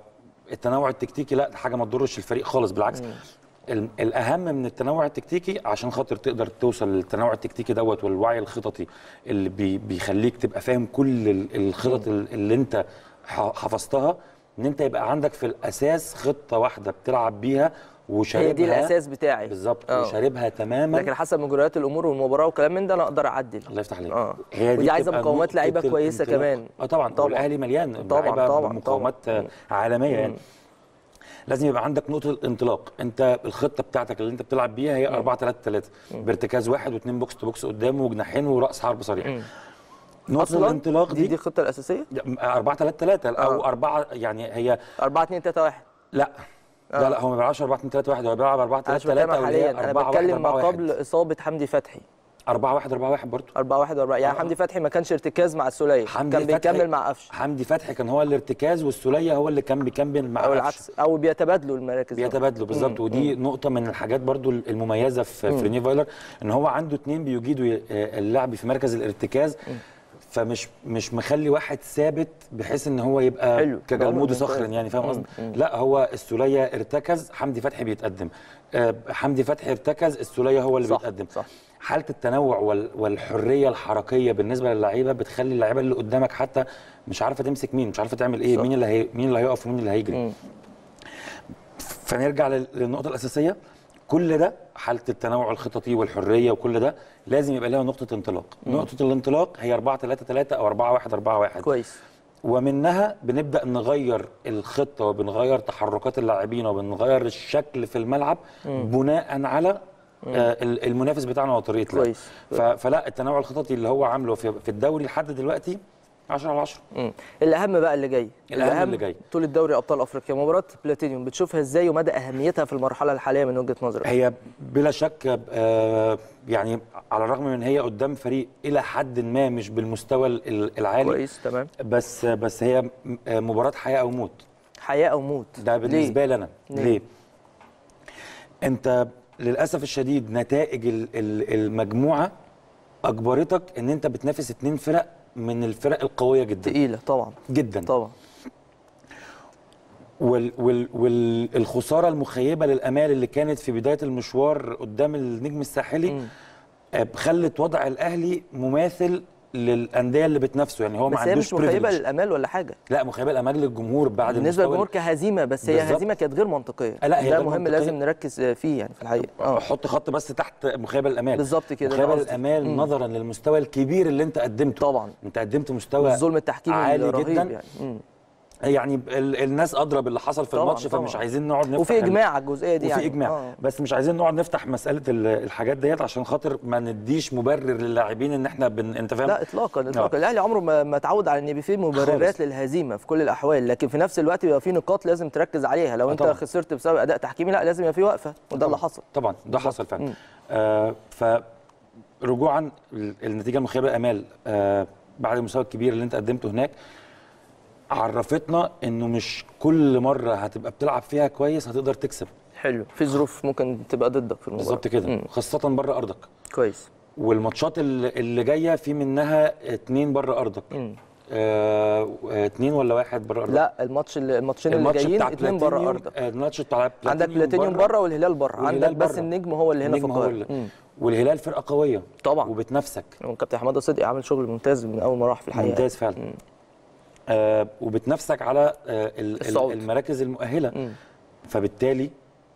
التنوع التكتيكي لا ده حاجه ما تضرش الفريق خالص بالعكس ال- الاهم من التنوع التكتيكي عشان خاطر تقدر توصل للتنوع التكتيكي دوت والوعي الخططي اللي بي بيخليك تبقى فاهم كل ال- الخطط ال- اللي انت ح- حفظتها ان انت يبقى عندك في الاساس خطه واحده بتلعب بيها وشاربها هي دي الاساس بتاعي بالظبط آه. وشاربها تماما لكن حسب مجريات الامور والمباراه وكلام من ده انا اقدر اعدل الله يفتح عليك اه هي ودي عايزه بتبقى مقومات نقطة لعيبه كويسه الانطلاق. كمان اه طبعا طبعاً. طبعا والاهلي مليان طبعاً، لعيبة طبعاً، بمقاومات طبعاً. عالميه يعني لازم يبقى عندك نقطه الانطلاق انت الخطه بتاعتك اللي انت بتلعب بيها هي 4 3 3 بارتكاز واحد واثنين بوكس تو بوكس قدامه وجناحين وراس حرب صريح نقطه اصلا الانطلاق دي دي, دي الخطه الاساسيه 4 3 3 او آه. 4 يعني هي 4 2 3 1 لا لا لا هو ما بيلعبش 4 2 3 1 هو بيلعب 4 انا 3 مش بتكلم 3 حاليا انا بتكلم ما قبل اصابه حمدي فتحي 4 1 4 1 برضه 4 1 4 يعني حمدي فتحي ما كانش ارتكاز مع السوليه حمدي كان فتحي- بيكمل مع قفشه حمدي فتحي كان هو الارتكاز والسوليه هو اللي كان بيكمل مع او قفشة. العكس او بيتبادلوا المراكز بيتبادلوا بالظبط ودي نقطه من الحاجات برضو المميزه في في رينيه فايلر ان هو عنده اتنين بيجيدوا ي- اللعب في مركز الارتكاز فمش مش مخلي واحد ثابت بحيث ان هو يبقى حلو. كجلمود ممتاز. صخر يعني فاهم قصدي لا هو السوليه ارتكز حمدي فتحي بيتقدم آه، حمدي فتحي ارتكز السوليه هو اللي صح، بيتقدم صح. حاله التنوع وال- والحريه الحركيه بالنسبه للعيبه بتخلي اللعيبه اللي قدامك حتى مش عارفه تمسك مين مش عارفه تعمل ايه صح. مين اللي هي مين اللي هيقف ومين اللي هيجري فنرجع لل- للنقطة الأساسية كل ده حالة التنوع الخططي والحرية وكل ده لازم يبقى لها نقطة انطلاق نقطة الانطلاق هي 4 3 3 أو 4 1 4 1 كويس ومنها بنبدأ نغير الخطة وبنغير تحركات اللاعبين وبنغير الشكل في الملعب بناء على آه، ال- المنافس بتاعنا وطريقة لعب كويس. ف- فلا التنوع الخططي اللي هو عامله في في الدوري لحد دلوقتي 10 على 10 مم. الاهم بقى اللي جاي الأهم اللي جاي. طول الدوري ابطال افريقيا مباراه بلاتينيوم بتشوفها ازاي ومدى اهميتها في المرحله الحاليه من وجهه نظرك هي بلا شك آه، يعني على الرغم من هي قدام فريق الى حد ما مش بالمستوى ال- العالي كويس تمام بس بس هي م- آه، مباراه حياه او موت حياه او موت ده بالنسبه لي انا ليه؟ ليه انت للاسف الشديد نتائج ال- ال- المجموعه اجبرتك ان انت بتنافس اتنين فرق من الفرق القويه جدا تقيله طبعا جدا طبعا وال وال والخساره المخيبه للامال اللي كانت في بدايه المشوار قدام النجم الساحلي آه، خلت وضع الاهلي مماثل للانديه اللي بتنافسه يعني هو ما بس هي عندوش مش مخيبه privilege. للامال ولا حاجه لا مخيبه الامال للجمهور بعد بالنسبه المستوى للجمهور كهزيمه بس هي بالظبط. هزيمه كانت غير منطقيه لا، هي ده غير مهم منطقية. لازم نركز فيه يعني في الحقيقه اه حط خط بس تحت مخيبه الامال بالظبط كده، ده مخيبه قصدي. الامال مم. نظرا للمستوى الكبير اللي انت قدمته طبعا. انت قدمت مستوى الظلم التحكيمي عالي الرهيب جدا يعني مم. يعني ال- الناس ادرى باللي حصل في طبعاً، الماتش فمش طبعاً. عايزين نقعد نفتح وفي ال- اجماع على الجزئيه دي وفي يعني اجماع آه. بس مش عايزين نقعد نفتح مساله ال- الحاجات ديت عشان خاطر ما نديش مبرر للاعبين ان احنا بن... انت فاهم لا اطلاقا اطلاقا الاهلي عمره ما ما اتعود على ان يبقى فيه مبررات خالص. للهزيمه في كل الاحوال لكن في نفس الوقت بيبقى فيه نقاط لازم تركز عليها لو آه انت طبعاً. خسرت بسبب اداء تحكيمي لا لازم يبقى فيه وقفه وده اللي حصل طبعا ده حصل فعلا آه فرجوعا ال- النتيجه المخيبه امال آه بعد المستوى الكبير اللي انت قدمته هناك عرفتنا انه مش كل مره هتبقى بتلعب فيها كويس هتقدر تكسب حلو في ظروف ممكن تبقى ضدك في المباراه بالظبط كده مم. خاصه بره ارضك كويس والماتشات اللي, اللي جايه في منها اتنين بره ارضك مم. آه اتنين ولا واحد بره ارضك لا الماتش اللي الماتشين اللي الماتش جايين بتاع اتنين بره بلاتينيوم- ارضك آه، الماتش بتاع عندك بلاتينيوم بره والهلال بره والهلال عندك بس بره. النجم هو اللي هنا في النجم هو القاهره اللي- مم. والهلال فرقه قويه طبعا وبتنافسك كابتن حماده صدقي عامل شغل ممتاز من اول ما راح في الحقيقه ممتاز فعلا آه وبتنافسك على آه ال- ال- الصعود. المراكز المؤهله مم. فبالتالي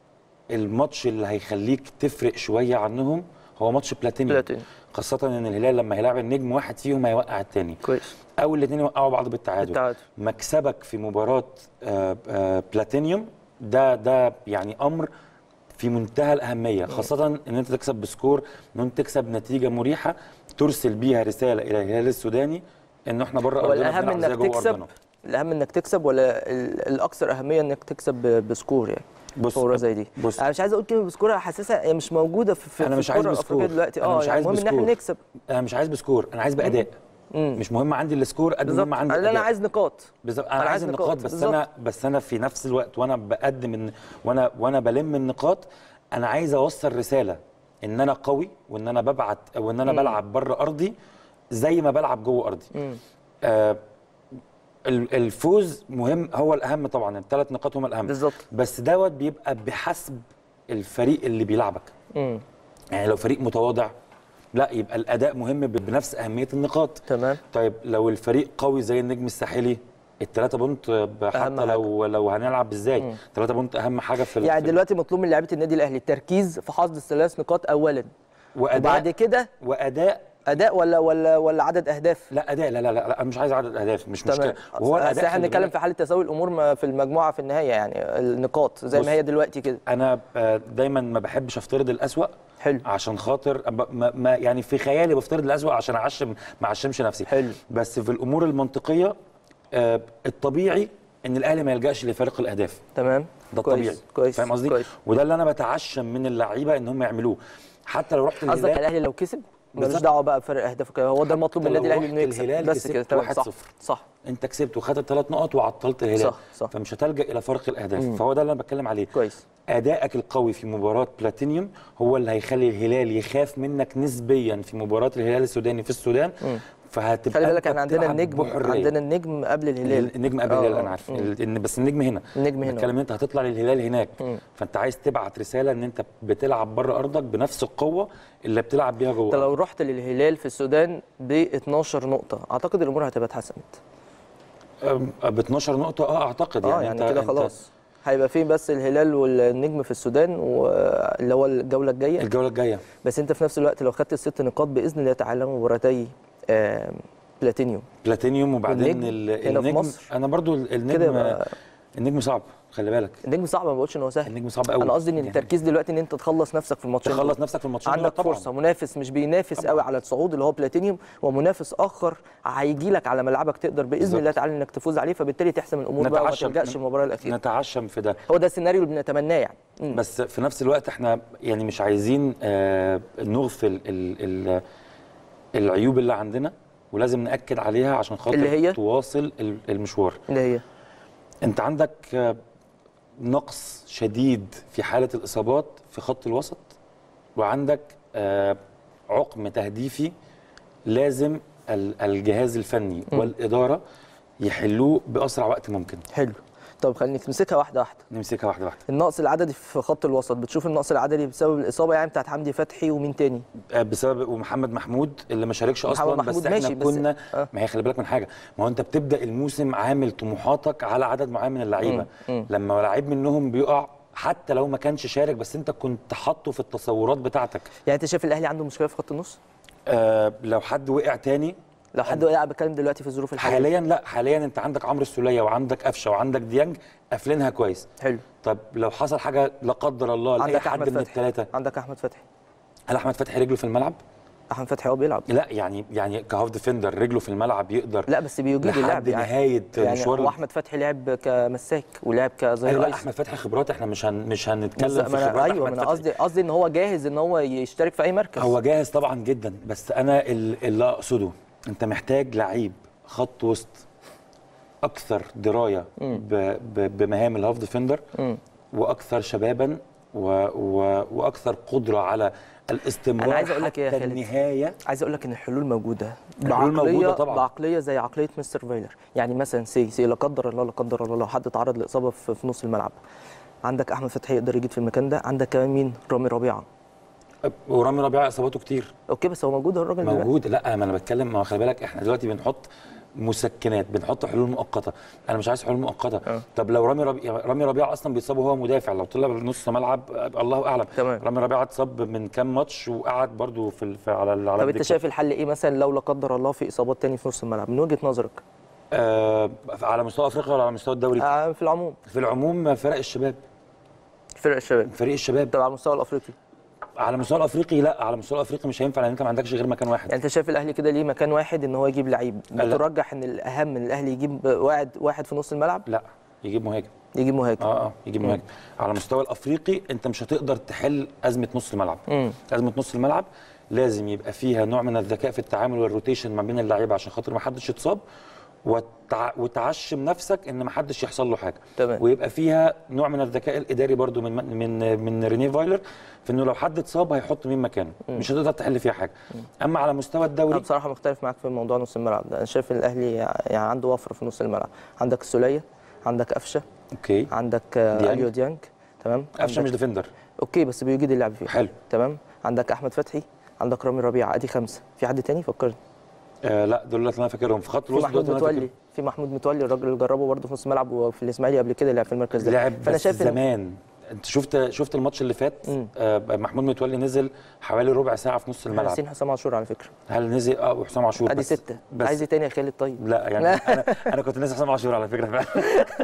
الماتش اللي هيخليك تفرق شويه عنهم هو ماتش بلاتينيوم بلاتينيوم. خاصه ان الهلال لما هيلاعب النجم واحد فيهم هيوقع الثاني كويس او الاثنين يوقعوا بعض بالتعادل بالتعادل. مكسبك في مباراه آه آه بلاتينيوم ده ده يعني امر في منتهى الاهميه خاصه ان انت تكسب بسكور ان انت تكسب نتيجه مريحه ترسل بيها رساله الى الهلال السوداني ان احنا بره هو ارضنا الاهم بنلعب زي انك جوه تكسب أرضنا. الاهم انك تكسب ولا ال- الاكثر اهميه انك تكسب ب- بسكور يعني بص مباراه زي دي بص انا مش عايز اقول كلمه بسكور حاسسها هي مش موجوده في في أنا في مش عايز الكرة الأفريقية بسكور. دلوقتي أنا اه مش يعني عايز المهم ان احنا بسكور. نكسب انا مش عايز بسكور انا عايز باداء مم. مش مهم عندي السكور قد ما بالظبط هم عندي انا الأداء. عايز نقاط بالظبط انا, أنا عايز عايز النقاط نقاط، بس بالظبط. انا بس انا في نفس الوقت وانا بقدم إن وانا وانا بلم النقاط انا عايز اوصل رساله ان انا قوي وان انا ببعت وان انا بلعب بره ارضي زي ما بلعب جوه ارضي مم. آه ال- الفوز مهم هو الاهم طبعا الثلاث نقاط هم الاهم بالظبط بس دوت بيبقى بحسب الفريق اللي بيلعبك مم. يعني لو فريق متواضع لا يبقى الاداء مهم بنفس اهميه النقاط تمام طيب لو الفريق قوي زي النجم الساحلي الثلاثه بونت حتى حاجة. لو لو هنلعب ازاي ثلاثه بونت اهم حاجه في يعني في- دلوقتي مطلوب من لعيبه النادي الاهلي التركيز في حصد الثلاث نقاط اولا واداء وبعد كده واداء اداء ولا ولا ولا عدد اهداف لا اداء لا لا لا, لا انا مش عايز عدد اهداف مش تمام مشكله وهو أصل الاداء احنا خلي بنتكلم بالك، في حاله تساوي الامور ما في المجموعه في النهايه يعني النقاط زي بص. ما هي دلوقتي كده انا آه، دايما ما بحبش افترض الاسوأ حلو عشان خاطر أب- ما ما يعني في خيالي بفترض الاسوأ عشان اعشم ما اعشمش نفسي حلو. بس في الامور المنطقيه آه، الطبيعي ان الاهلي ما يلجاش لفارق الاهداف تمام ده كويس الطبيعي كويس فاهم قصدي كويس وده اللي انا بتعشم من اللعيبه ان هم يعملوه حتى لو رحت قصدك الهلال الاهلي لو كسب ملوش بالظبط. دعوه بقى بفرق اهداف وكده هو ده المطلوب من لو النادي الاهلي رحت انه يكسب الهلال بس كسبت كده تمام صح 1-0. صح انت كسبت وخدت الثلاث نقط وعطلت الهلال صح، صح. فمش هتلجا الى فرق الاهداف فهو ده اللي انا بتكلم عليه كويس ادائك القوي في مباراه بلاتينيوم هو اللي هيخلي الهلال يخاف منك نسبيا في مباراه الهلال السوداني في السودان فهتبقى خلي بالك أنت احنا عندنا بتلعب النجم بحرية. عندنا النجم قبل الهلال النجم قبل آه، الهلال آه. انا عارف مم. ال- إن بس النجم هنا النجم هنا. بتكلم ان انت هتطلع للهلال هناك مم. فانت عايز تبعت رساله ان انت بتلعب بره ارضك بنفس القوه اللي بتلعب بيها انت جوه لو رحت للهلال في السودان ب 12 نقطه اعتقد الامور هتبقى اتحسنت ب 12 نقطه اه اعتقد اه يعني, يعني أنت- كده أنت- خلاص هيبقى فيه بس الهلال والنجم في السودان واللي هو الجوله الجايه الجوله الجايه بس انت في نفس الوقت لو خدت الست نقاط باذن الله تعالى مباراتي آه، بلاتينيوم بلاتينيوم وبعدين والنجم ال- هنا في النجم مصر. انا برضو كده النجم يبقى- النجم صعب خلي بالك النجم صعب ما بقولش ان هو سهل النجم صعب قوي انا قصدي ان التركيز دلوقتي ان انت تخلص نفسك في الماتشين دول. تخلص نفسك في الماتشين دول عندك طبعاً. فرصه منافس مش بينافس قوي على الصعود اللي هو بلاتينيوم ومنافس اخر هيجي لك على ملعبك تقدر باذن بالظبط. الله تعالى انك تفوز عليه فبالتالي تحسم الامور بقى وما نتعشم تلجاش المباراه الاخيره نتعشم في ده هو ده السيناريو اللي بنتمناه يعني مم. بس في نفس الوقت احنا يعني مش عايزين آه نغفل ال ال العيوب اللي عندنا ولازم ناكد عليها عشان خاطر اللي هي؟ تواصل ال- المشوار اللي هي انت عندك آه، نقص شديد في حاله الاصابات في خط الوسط وعندك آه، عقم تهديفي لازم ال- الجهاز الفني والاداره يحلوه باسرع وقت ممكن حلو طب خلينا نمسكها واحده واحده نمسكها واحده واحده النقص العددي في خط الوسط بتشوف النقص العددي بسبب الاصابه يعني بتاعت حمدي فتحي ومين تاني آه، بسبب ومحمد محمود اللي ما شاركش محمد اصلا محمود بس احنا ماشي، بس- كنا آه. ما هي خلي بالك من حاجه ما هو انت بتبدا الموسم عامل طموحاتك على عدد معين من اللعيبه مم. لما لعيب منهم بيقع حتى لو ما كانش شارك بس انت كنت حاطه في التصورات بتاعتك يعني انت شايف الاهلي عنده مشكله في خط النص آه لو حد وقع تاني لو حد قاعد بيتكلم دلوقتي في الظروف الحاليه حاليا لا حاليا انت عندك عمرو السوليه وعندك قفشه وعندك ديانج قافلينها كويس حلو طب لو حصل حاجه لا قدر الله لاي عندك احمد حد من فتحي الثلاثه عندك احمد فتحي هل احمد فتحي رجله في الملعب؟ احمد فتحي هو بيلعب لا يعني يعني كهاف ديفندر رجله في الملعب يقدر لا بس بيجيد لحد اللعب يعني نهايه يعني مشوار هو احمد فتحي لعب كمساك ولعب كظهير ايوه لا ايسر احمد فتحي خبرات احنا مش هن مش بس هنتكلم في ما أنا خبرات ايوه ما احمد انا فتحي قصدي قصدي ان هو جاهز ان هو يشترك في اي مركز هو جاهز طبعا جدا بس انا ال- اللي اقصده انت محتاج لعيب خط وسط اكثر درايه ب- ب- بمهام الهاف ديفندر مم. واكثر شبابا و و واكثر قدره على الاستمرار أنا عايز أقول لك إيه يا حتى خالد؟ النهايه عايز اقول لك ان الحلول موجوده الحلول موجودة طبعاً. بعقليه زي عقليه مستر فايلر يعني مثلا سي سي لا قدر الله لا قدر الله لو حد اتعرض لاصابه في, في نص الملعب عندك احمد فتحي يقدر يجيد في المكان ده عندك كمان مين رامي ربيعه ورامي ربيعه اصاباته كتير اوكي بس هو موجود اهو الراجل دلوقتي. موجود لا ما انا بتكلم ما هو خلي بالك احنا دلوقتي بنحط مسكنات بنحط حلول مؤقته انا مش عايز حلول مؤقته أه. طب لو رامي ربيعه رامي ربيعه اصلا بيتصاب وهو مدافع لو طلع نص ملعب آه، الله اعلم تمام. رامي ربيعه اتصاب من كام ماتش وقعد برده في, ال- في على ال- على طب انت الدكة. شايف الحل ايه مثلا لو لا قدر الله في اصابات تاني في نص الملعب من وجهه نظرك آه على مستوى افريقيا ولا على مستوى الدوري آه في العموم في العموم فرق الشباب فرق الشباب فريق الشباب طب على المستوى الافريقي على المستوى الافريقي لا على المستوى الافريقي مش هينفع لان انت ما عندكش غير مكان واحد يعني انت شايف الاهلي كده ليه مكان واحد ان هو يجيب لعيب لا. بترجح ان الاهم ان الاهلي يجيب واحد واحد في نص الملعب لا يجيب مهاجم يجيب مهاجم اه اه يجيب مهاجم على المستوى الافريقي انت مش هتقدر تحل ازمه نص الملعب مم. ازمه نص الملعب لازم يبقى فيها نوع من الذكاء في التعامل والروتيشن ما بين اللعيبه عشان خاطر ما حدش يتصاب وتع... وتعشم نفسك ان ما حدش يحصل له حاجه تمام. ويبقى فيها نوع من الذكاء الاداري برضو من من من ريني فايلر في انه لو حد اتصاب هيحط مين مكانه مش هتقدر تحل فيها حاجه اما على مستوى انا الدوري بصراحه مختلف معاك في موضوع نص الملعب ده انا شايف ان الاهلي يعني عنده وفره في نص الملعب عندك السوليه عندك قفشه اوكي عندك آه، ديانج. اليو ديانج تمام قفشه مش عندك- ديفندر اوكي بس بيجيد اللعب فيه حلو تمام عندك احمد فتحي عندك رامي ربيعه ادي خمسه في حد تاني فكرني آه لا دول اللي انا فاكرهم في خط في الوسط محمود دول اللي أنا متولي في محمود متولي الراجل اللي جربه برضه في نص الملعب وفي الاسماعيلي قبل كده لعب في المركز ده لعب فانا بس شايف إن- زمان انت شفت شفت الماتش اللي فات مم. آه محمود متولي نزل حوالي ربع ساعه في نص الملعب حسين حسام عاشور على فكره هل نزل اه وحسام عاشور ادي بس سته بس عايز ايه تاني يا خالد طيب لا يعني انا انا كنت نازل حسام عاشور على فكره فعلا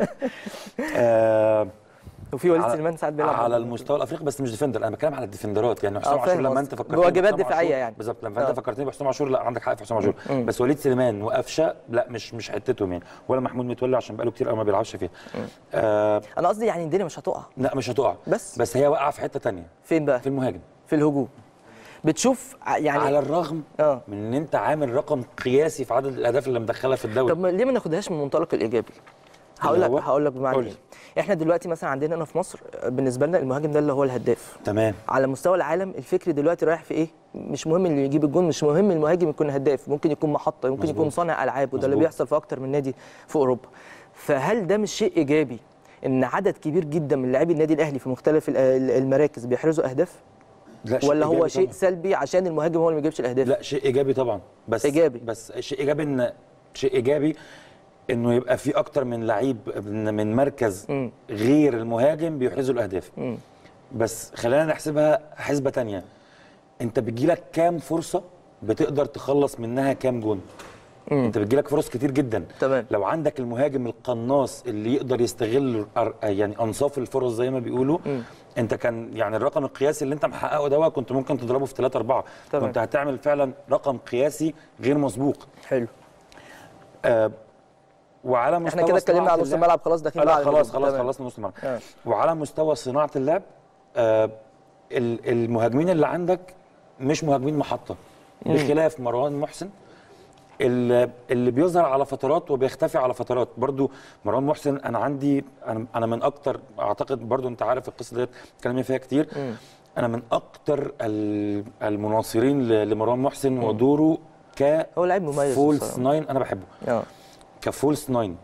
آه وفي وليد على- سليمان ساعات بيلعب على المستوى الافريقي بس مش ديفندر انا بتكلم على الديفندرات يعني حسام آه، عاشور فاهم لما قصدك. انت فكرتني بواجبات بحسام دفاعية عاشور- يعني. بالظبط لما آه. انت فكرتني بحسام عاشور لا عندك حق في حسام عاشور مم. بس وليد سليمان وقفشه لا مش مش حتتهم يعني ولا محمود متولي عشان بقاله كتير قوي ما بيلعبش فيها آه انا قصدي يعني الدنيا مش هتقع لا مش هتقع بس بس هي واقعه في حته تانية فين بقى في المهاجم في الهجوم بتشوف ع- يعني على الرغم اه من ان انت عامل رقم قياسي في عدد الاهداف اللي مدخلها في الدوري طب ما ليه ما ناخدهاش من المنطلق الايجابي هقول لك هو؟ هقول لك بمعنى قول ايه لي. احنا دلوقتي مثلا عندنا هنا في مصر آه، بالنسبه لنا المهاجم ده اللي هو الهداف تمام على مستوى العالم الفكر دلوقتي رايح في ايه مش مهم اللي يجيب الجون مش مهم المهاجم يكون هداف ممكن يكون محطه ممكن مظبوط. يكون صانع العاب وده اللي مظبوط. بيحصل في اكتر من نادي في اوروبا فهل ده مش شيء ايجابي ان عدد كبير جدا من لاعبي النادي الاهلي في مختلف ال- ال- المراكز بيحرزوا اهداف لا شيء ولا هو إيجابي شيء طبعاً. سلبي عشان المهاجم هو اللي ما بيجيبش الاهداف لا شيء ايجابي طبعا بس إيجابي. بس شيء ايجابي ان شيء ايجابي انه يبقى في اكتر من لعيب من من مركز مم. غير المهاجم بيحرزوا الاهداف مم. بس خلينا نحسبها حسبه تانية انت بيجيلك كام فرصه بتقدر تخلص منها كام جون مم. انت بتجيلك فرص كتير جدا تمام. لو عندك المهاجم القناص اللي يقدر يستغل أر- يعني انصاف الفرص زي ما بيقولوا مم. انت كان يعني الرقم القياسي اللي انت محققه ده كنت ممكن تضربه في 3 4 تمام. كنت هتعمل فعلا رقم قياسي غير مسبوق حلو آه وعلى مستوى احنا كده اتكلمنا صناعة على نص اللعب- الملعب خلاص داخلين بقى لا على خلاص الهجوم. خلاص تمام. خلصنا نص الملعب آه. وعلى مستوى صناعه اللعب آه ال- المهاجمين اللي عندك مش مهاجمين محطه بخلاف مروان محسن اللي اللي بيظهر على فترات وبيختفي على فترات برضو مروان محسن انا عندي انا انا من اكتر اعتقد برضو انت عارف القصه ديت اتكلمنا فيها كتير مم. انا من اكتر ال- المناصرين ل- لمروان محسن ودوره ك هو لعيب مميز فولس بصراحة. ناين انا بحبه اه كفولس ناين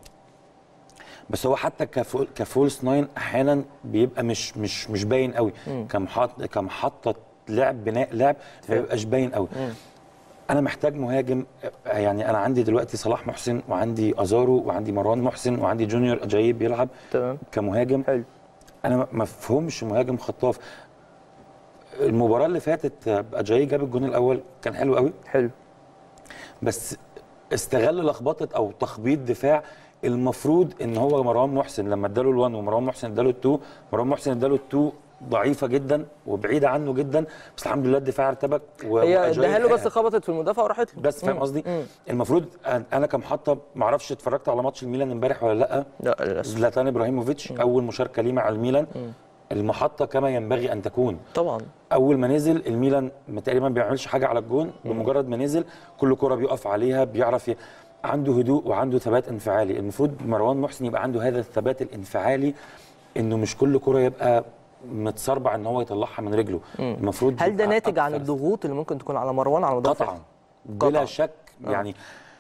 بس هو حتى كفول كفولس ناين احيانا بيبقى مش مش مش باين قوي كمحط كمحطه لعب بناء لعب ما بيبقاش باين قوي انا محتاج مهاجم يعني انا عندي دلوقتي صلاح محسن وعندي ازارو وعندي مروان محسن وعندي جونيور اجايب بيلعب تمام كمهاجم حلو انا ما- ما مفهومش مهاجم خطاف المباراه اللي فاتت اجاي جاب الجون الاول كان حلو قوي حلو بس استغل لخبطه او تخبيط دفاع المفروض ان هو مروان محسن لما اداله ال1 ومروان محسن اداله ال2 مروان محسن اداله ال2 ضعيفه جدا وبعيده عنه جدا بس الحمد لله الدفاع ارتبك و- هي وأجايل اداها له بس حققها. خبطت في المدافع وراحت له بس فاهم مم. قصدي مم. المفروض أن- انا كمحطه ما اعرفش اتفرجت على ماتش الميلان امبارح ولا لا لا للاسف زلاتان ابراهيموفيتش اول مشاركه ليه مع الميلان المحطه كما ينبغي ان تكون طبعا اول ما نزل الميلان تقريبا ما بيعملش حاجه على الجون بمجرد ما نزل كل كره بيقف عليها بيعرف ي... عنده هدوء وعنده ثبات انفعالي المفروض مروان محسن يبقى عنده هذا الثبات الانفعالي انه مش كل كره يبقى متسربع ان هو يطلعها من رجله المفروض هل ده يبقى ناتج عن أكثر الضغوط اللي ممكن تكون على مروان على مدافع قطعا بلا قطعاً. شك يعني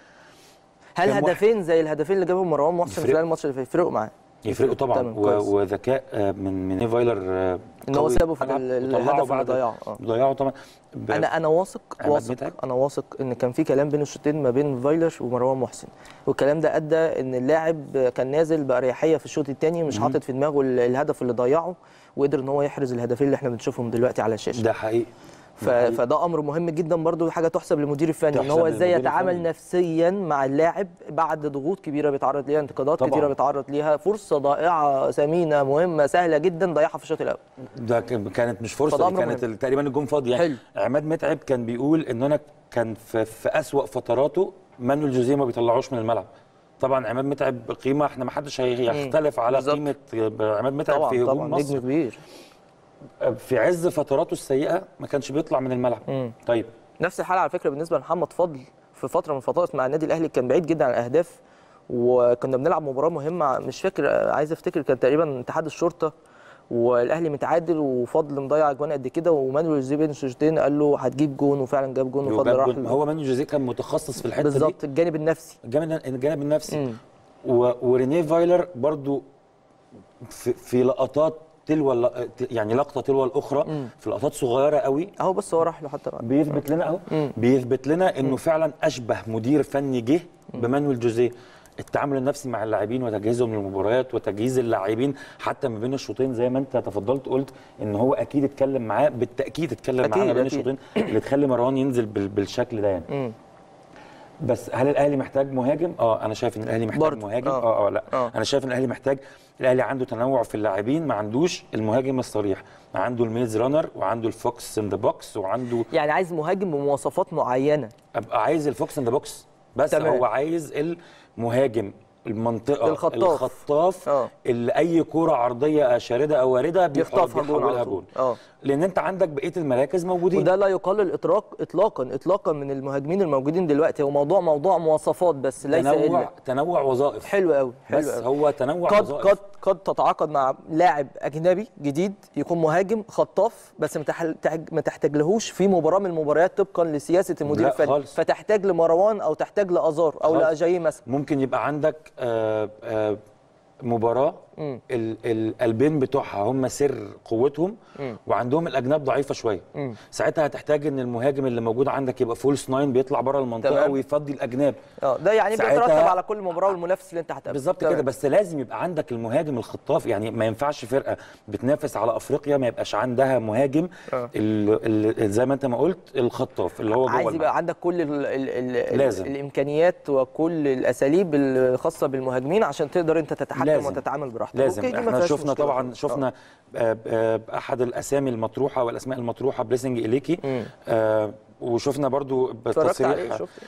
هل كام واحد؟ هدفين زي الهدفين اللي جابهم مروان محسن يفرقوا. خلال الماتش اللي فات يفرقوا معاه يفرقوا طبعا تمام، و... كويس. وذكاء آه، من من فايلر آه، ان هو قوي سابه في الملعب ال- وطلعه الهدف اللي بعد- ضيعه آه. ضيعه طبعا ب... انا انا واثق عماد واثق متعب؟ انا واثق ان كان في كلام بين الشوطين ما بين فايلر ومروان محسن والكلام ده ادى ان اللاعب كان نازل باريحيه في الشوط الثاني مش حاطط في دماغه ال- الهدف اللي ضيعه وقدر ان هو يحرز الهدفين اللي احنا بنشوفهم دلوقتي على الشاشه ده حقيقي ف... فده امر مهم جدا برضو حاجه تحسب للمدير الفني ان تحسب هو ازاي للمدير يتعامل الفني. نفسيا مع اللاعب بعد ضغوط كبيره بيتعرض ليها انتقادات طبعاً. كتيره بيتعرض ليها فرصه ضائعه ثمينه مهمه سهله جدا ضيعها في الشوط الاول ده ك- كانت مش فرصه فده دي أمر كانت مهم. ال- تقريبا الجون فاضي يعني حلو. عماد متعب كان بيقول ان انا كان في, في اسوا فتراته مانويل جوزيه ما بيطلعوش من الملعب طبعا عماد متعب قيمه احنا ما حدش هي- يختلف على بالظبط. قيمه عماد متعب طبعا في هجوم طبعا نجم مصر كبير في عز فتراته السيئه ما كانش بيطلع من الملعب مم. طيب نفس الحاله على فكره بالنسبه لمحمد فضل في فتره من الفترات مع النادي الاهلي كان بعيد جدا عن الاهداف وكنا بنلعب مباراه مهمه مش فاكر عايز افتكر كان تقريبا اتحاد الشرطه والاهلي متعادل وفضل مضيع اجوان قد كده ومانويل زي بين شوطين قال له هتجيب جون وفعلا جاب جون وفضل وجاب راح جون. له. هو مانويل جوزيه كان متخصص في الحته دي بالظبط الجانب النفسي الجانب الجانب النفسي مم. و... ورينيه فايلر برضو في, في لقطات تلو الل- يعني لقطه تلو الاخرى في لقطات صغيره قوي اهو بس هو راح له حتى بقى. بيثبت لنا اهو مم. بيثبت لنا انه فعلا اشبه مدير فني جه بمانويل جوزيه التعامل النفسي مع اللاعبين وتجهيزهم للمباريات وتجهيز اللاعبين حتى ما بين الشوطين زي ما انت تفضلت قلت ان هو اكيد اتكلم معاه بالتاكيد اتكلم أكيد، معاه ما بين أكيد. الشوطين اللي تخلي مروان ينزل بال- بالشكل ده يعني مم. بس هل الاهلي محتاج مهاجم؟ اه انا شايف ان الاهلي محتاج برضه، مهاجم آه. اه اه لا آه. انا شايف ان الاهلي محتاج الاهلي عنده تنوع في اللاعبين ما عندوش المهاجم الصريح عنده الميز رانر وعنده الفوكس ان ذا بوكس وعنده يعني عايز مهاجم بمواصفات معينه ابقى عايز الفوكس ان ذا بوكس بس تمام. هو عايز المهاجم المنطقه الخطاف. الخطاف آه. اللي اي كوره عرضيه شارده او وارده بيح- يخطفها جون بيحولها على طول جون اه لان انت عندك بقيه المراكز موجودين وده لا يقلل اطلاق اطلاقا اطلاقا من المهاجمين الموجودين دلوقتي هو موضوع موضوع مواصفات بس ليس تنوع الا تنوع وظائف حلو قوي حلو بس قوي هو تنوع قد وظائف قد قد تتعاقد مع لاعب اجنبي جديد يكون مهاجم خطاف بس ما تح- تحج- ما تحتاجلهوش في مباراه من المباريات طبقا لسياسه المدير لا الفني خالص. فتحتاج لمروان او تحتاج لازار او خالص. لاجاي مثلا ممكن يبقى عندك آه، آه، مباراه مم. ال- ال- القلبين بتوعها هم سر قوتهم مم. وعندهم الاجناب ضعيفه شويه مم. ساعتها هتحتاج ان المهاجم اللي موجود عندك يبقى فولس ناين بيطلع بره المنطقه تمام. ويفضي الاجناب اه ده يعني ساعتها- بيترتب على كل مباراه والمنافس اللي انت هتقابله بالظبط تمام. كده بس لازم يبقى عندك المهاجم الخطاف يعني ما ينفعش فرقه بتنافس على افريقيا ما يبقاش عندها مهاجم آه. ال- ال- زي ما انت ما قلت الخطاف اللي هو جوه عايز الملعب. يبقى عندك كل ال ال ال لازم. الامكانيات وكل الاساليب الخاصه بالمهاجمين عشان تقدر انت تتحكم لازم. وتتعامل براحتك لازم أوكي، دي ما احنا فيهاش شفنا مشكلة طبعا خالص. شفنا آه، آه، احد الاسامي المطروحه والاسماء المطروحه بليسنج اليكي مم. آه، وشفنا برضو اتفرجت عليه تصريح شفت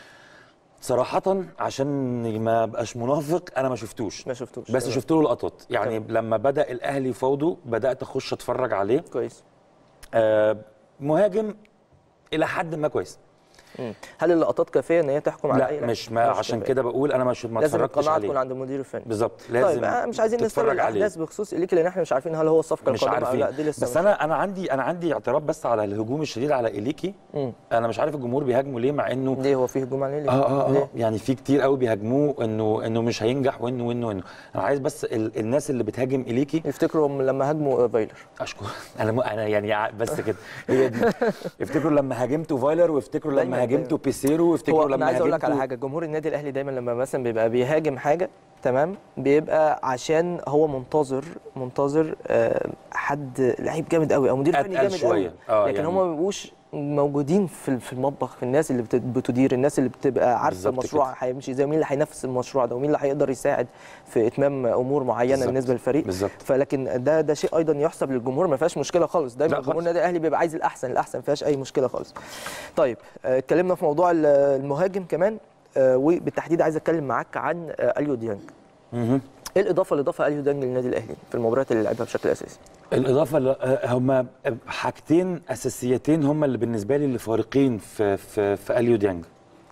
صراحه عشان ما ابقاش منافق انا ما شفتوش ما شفتوش بس تمام. شفت له لقطات يعني لما بدا الاهلي يفاوضه بدات اخش اتفرج عليه كويس آه، مهاجم الى حد ما كويس مم. هل اللقطات كافيه ان هي تحكم على اي لا لاعب؟ مش ما عشان كافية. كده بقول انا مش ما لازم اتفرجتش القناعه تكون عليه عند المدير الفني بالظبط لازم طيب آه، مش عايزين نستبعد تتفرج عليه الاحداث بخصوص اليكي لان احنا مش عارفين هل هو الصفقه مش القادمه او لا عارفين دي لسه بس مش- انا انا عندي انا عندي اعتراض بس على الهجوم الشديد على اليكي مم. انا مش عارف الجمهور بيهاجمه ليه مع انه ليه هو فيه هجوم عليه ليه؟ اه اه ليه؟ اه يعني في كتير قوي بيهاجموه انه انه مش هينجح وانه وانه وانه انا عايز بس ال الناس اللي بتهاجم اليكي يفتكروا هم لما هاجموا فايلر اشكر انا م... انا يعني ع- بس كده هي دي افتكروا لما هاجمتوا فايلر وافتكروا دايماً- لما هاجمتوا دايماً. بيسيرو هو وافتكروا انا لما عايز اقول لك على هاجمتوا حاجه جمهور النادي الاهلي دايما لما مثلا بيبقى بيهاجم حاجه تمام بيبقى عشان هو منتظر منتظر آه، حد لعيب جامد قوي او مدير فني أتقل جامد شوية. قوي آه، لكن يعني- هم ما بيبقوش موجودين في في المطبخ في الناس اللي بت- بتدير الناس اللي بتبقى عارفه بالظبط المشروع هيمشي ازاي مين اللي هينفذ المشروع ده ومين اللي هيقدر يساعد في اتمام امور معينه بالظبط. بالنسبه للفريق بالظبط. فلكن ده ده شيء ايضا يحسب للجمهور ما فيهاش مشكله خالص دايما لا جمهور خالص. النادي الاهلي بيبقى عايز الاحسن الاحسن ما فيهاش اي مشكله خالص طيب آه، اتكلمنا في موضوع ال- المهاجم كمان آه، وبالتحديد عايز اتكلم معاك عن آه، اليو ديانج مهم. ايه الاضافه اللي ضافها اليو ديانج للنادي الاهلي في المباريات اللي لعبها بشكل اساسي الاضافه ل- آه، هما حاجتين اساسيتين هما اللي بالنسبه لي اللي فارقين في في في اليو ديانج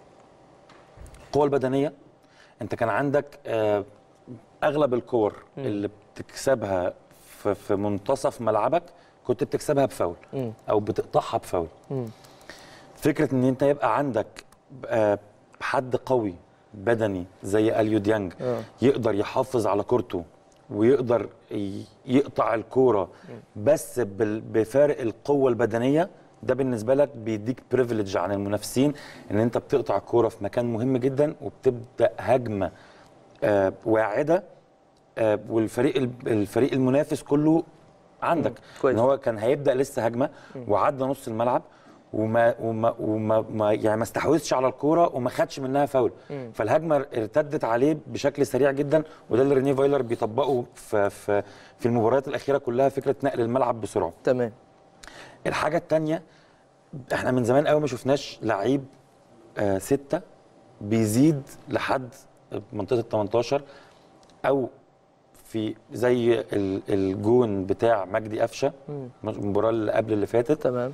القوه البدنيه انت كان عندك آه، اغلب الكور اللي بتكسبها في في منتصف ملعبك كنت بتكسبها بفاول مم. او بتقطعها بفاول مم. فكره ان انت يبقى عندك آه، حد قوي بدني زي اليو ديانج آه. يقدر يحافظ على كورته ويقدر ي- يقطع الكوره بس بال- بفارق القوه البدنيه ده بالنسبه لك بيديك بريفليج عن المنافسين ان انت بتقطع الكوره في مكان مهم جدا وبتبدا هجمه آه، واعده آه، والفريق ال- الفريق المنافس كله عندك كويس. ان هو كان هيبدا لسه هجمه وعدى نص الملعب وما وما وما ما يعني ما استحوذش على الكوره وما خدش منها فاول فالهجمه ارتدت عليه بشكل سريع جدا وده اللي رينيه فايلر بيطبقه في في في المباريات الاخيره كلها فكره نقل الملعب بسرعه تمام الحاجه الثانيه احنا من زمان قوي ما شفناش لعيب آه ستة بيزيد لحد منطقه ال 18 او في زي ال- الجون بتاع مجدي قفشه المباراه اللي قبل اللي فاتت تمام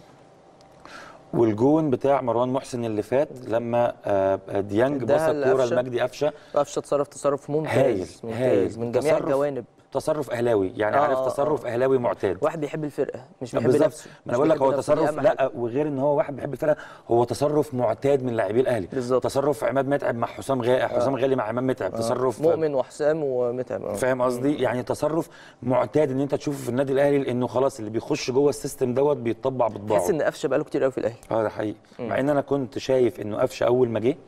والجون بتاع مروان محسن اللي فات لما آه، ديانج اداها بص الكوره لقفشة. لمجدي قفشه قفشه تصرف تصرف ممتاز هايل ممتاز هايل من جميع تصرف- الجوانب تصرف اهلاوي يعني آه، عارف آه، تصرف اهلاوي معتاد واحد بيحب الفرقه مش بيحب بالظبط نفسه ما مش انا بقول لك بيحب هو نفسه، دي تصرف أهم حاجة. لا وغير ان هو واحد بيحب الفرقه هو تصرف معتاد من لاعبي الاهلي بالظبط. تصرف عماد متعب مع حسام غالي حسام غالي مع امام متعب تصرف مؤمن وحسام ومتعب آه. فاهم قصدي يعني تصرف معتاد ان انت تشوفه في النادي الاهلي لانه خلاص اللي بيخش جوه السيستم دوت بيتطبع بطباعه تحس ان قفشه بقاله كتير قوي في الاهلي اه ده حقيقي مع ان انا كنت شايف انه قفشه اول ما جه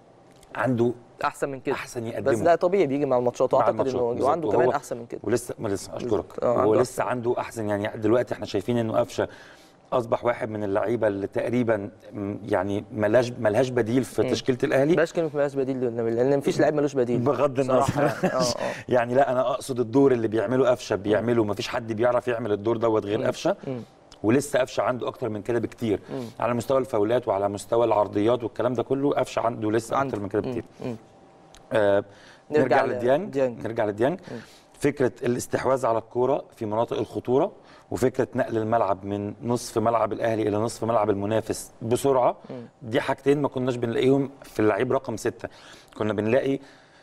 عنده احسن من كده أحسن يقدمه. بس لا طبيعي بيجي مع الماتشات مع واعتقد الماتشات انه بالظبط. وعنده وهو- كمان احسن من كده ولسه ما لسه اشكرك بالظبط. آه، هو عنده لسه عنده احسن يعني دلوقتي احنا شايفين انه قفشه اصبح واحد من اللعيبه اللي تقريبا م، يعني ملهاش ملهاش بديل في تشكيله الاهلي بلاش كلمه ملهاش بديل للنبي لان مفيش لعيب ملوش بديل بغض صراحة النظر يعني. اه اه يعني لا انا اقصد الدور اللي بيعمله قفشه بيعمله ما فيش حد بيعرف يعمل الدور دوت غير قفشه ولسه قفشه عنده اكتر من كده بكتير على مستوى الفاولات وعلى مستوى العرضيات والكلام ده كله قفشه عنده لسه عنده. اكتر من كده بكتير مم. آه نرجع نرجع ل- لديانج ديانج. نرجع لديانج فكره الاستحواذ على الكوره في مناطق الخطوره وفكره نقل الملعب من نصف ملعب الاهلي الى نصف ملعب المنافس بسرعه دي حاجتين ما كناش بنلاقيهم في اللعيب رقم ستة كنا بنلاقي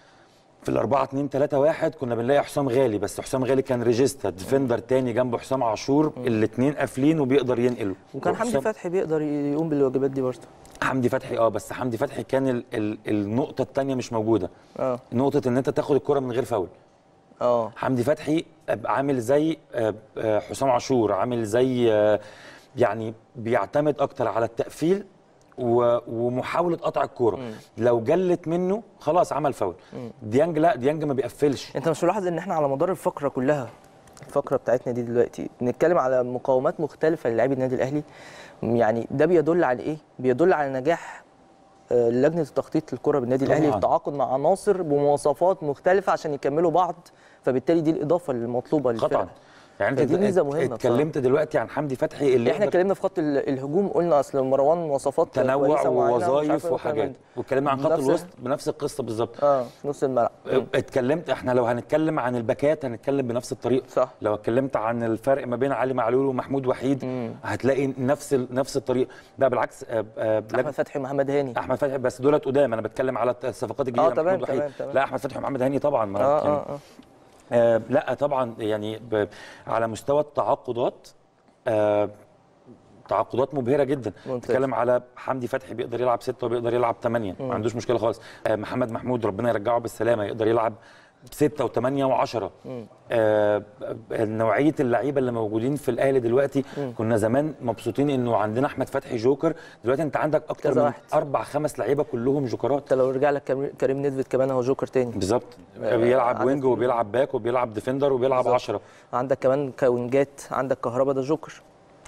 في الأربعة اتنين تلاتة واحد كنا بنلاقي حسام غالي بس حسام غالي كان ريجيستا ديفندر تاني جنب حسام عاشور الاتنين قافلين وبيقدر ينقله وكان حمدي وحسام- فتحي بيقدر يقوم بالواجبات دي برضه حمدي فتحي اه بس حمدي فتحي كان ال ال النقطة التانية مش موجودة اه نقطة ان انت تاخد الكرة من غير فاول اه حمدي فتحي عامل زي آه، آه، حسام عاشور عامل زي آه، يعني بيعتمد اكتر على التقفيل و- ومحاوله قطع الكوره لو جلت منه خلاص عمل فاول ديانج لا ديانج ما بيقفلش انت مش ملاحظ ان احنا على مدار الفقره كلها الفقره بتاعتنا دي دلوقتي بنتكلم على مقاومات مختلفه للاعبي النادي الاهلي يعني ده بيدل على ايه بيدل على نجاح آه، لجنه التخطيط للكره بالنادي الاهلي طبعاً. في التعاقد مع عناصر بمواصفات مختلفه عشان يكملوا بعض فبالتالي دي الاضافه المطلوبه للفرقه قطعا يعني انت فدي ميزة مهمة اتكلمت دلوقتي عن حمدي فتحي اللي احنا يقدر اتكلمنا في خط ال- الهجوم قلنا اصل مروان مواصفات تنوع كويسة معينة، ومش عارف ووظائف ايه وحاجات وكلام من واتكلمنا عن خط نفس- الوسط بنفس القصه بالظبط اه في نص الملعب اتكلمت احنا لو هنتكلم عن الباكات هنتكلم بنفس الطريقه صح. لو اتكلمت عن الفرق ما بين علي معلول ومحمود وحيد هتلاقي نفس ال- نفس الطريقه لا بالعكس آه، آه، لج- احمد فتحي ومحمد هاني احمد فتحي بس دولت قدام انا بتكلم على الصفقات الجديده آه، تمام، محمود وحيد تمام، تمام. لا احمد فتحي ومحمد هاني طبعا ما اه يعني اه اه آه لا طبعا يعني ب... على مستوى التعاقدات آه تعاقدات مبهره جدا ممتاز. بتتكلم على حمدي فتحي بيقدر يلعب ستة وبيقدر يلعب ثمانية ما عندوش مشكله خالص آه محمد محمود ربنا يرجعه بالسلامه يقدر يلعب ستة وثمانية وعشرة آه نوعية اللعيبة اللي موجودين في الأهلي دلوقتي كنا زمان مبسوطين إنه عندنا أحمد فتحي جوكر دلوقتي أنت عندك أكتر كذا من واحد. أربع خمس لعيبة كلهم جوكرات انت لو رجع لك كريم- كريم نيدفيد كمان هو جوكر تاني بالظبط آه، بيلعب عدد- وينج وبيلعب باك وبيلعب ديفندر وبيلعب بالظبط. عشرة عندك كمان كوينجات عندك كهربا ده جوكر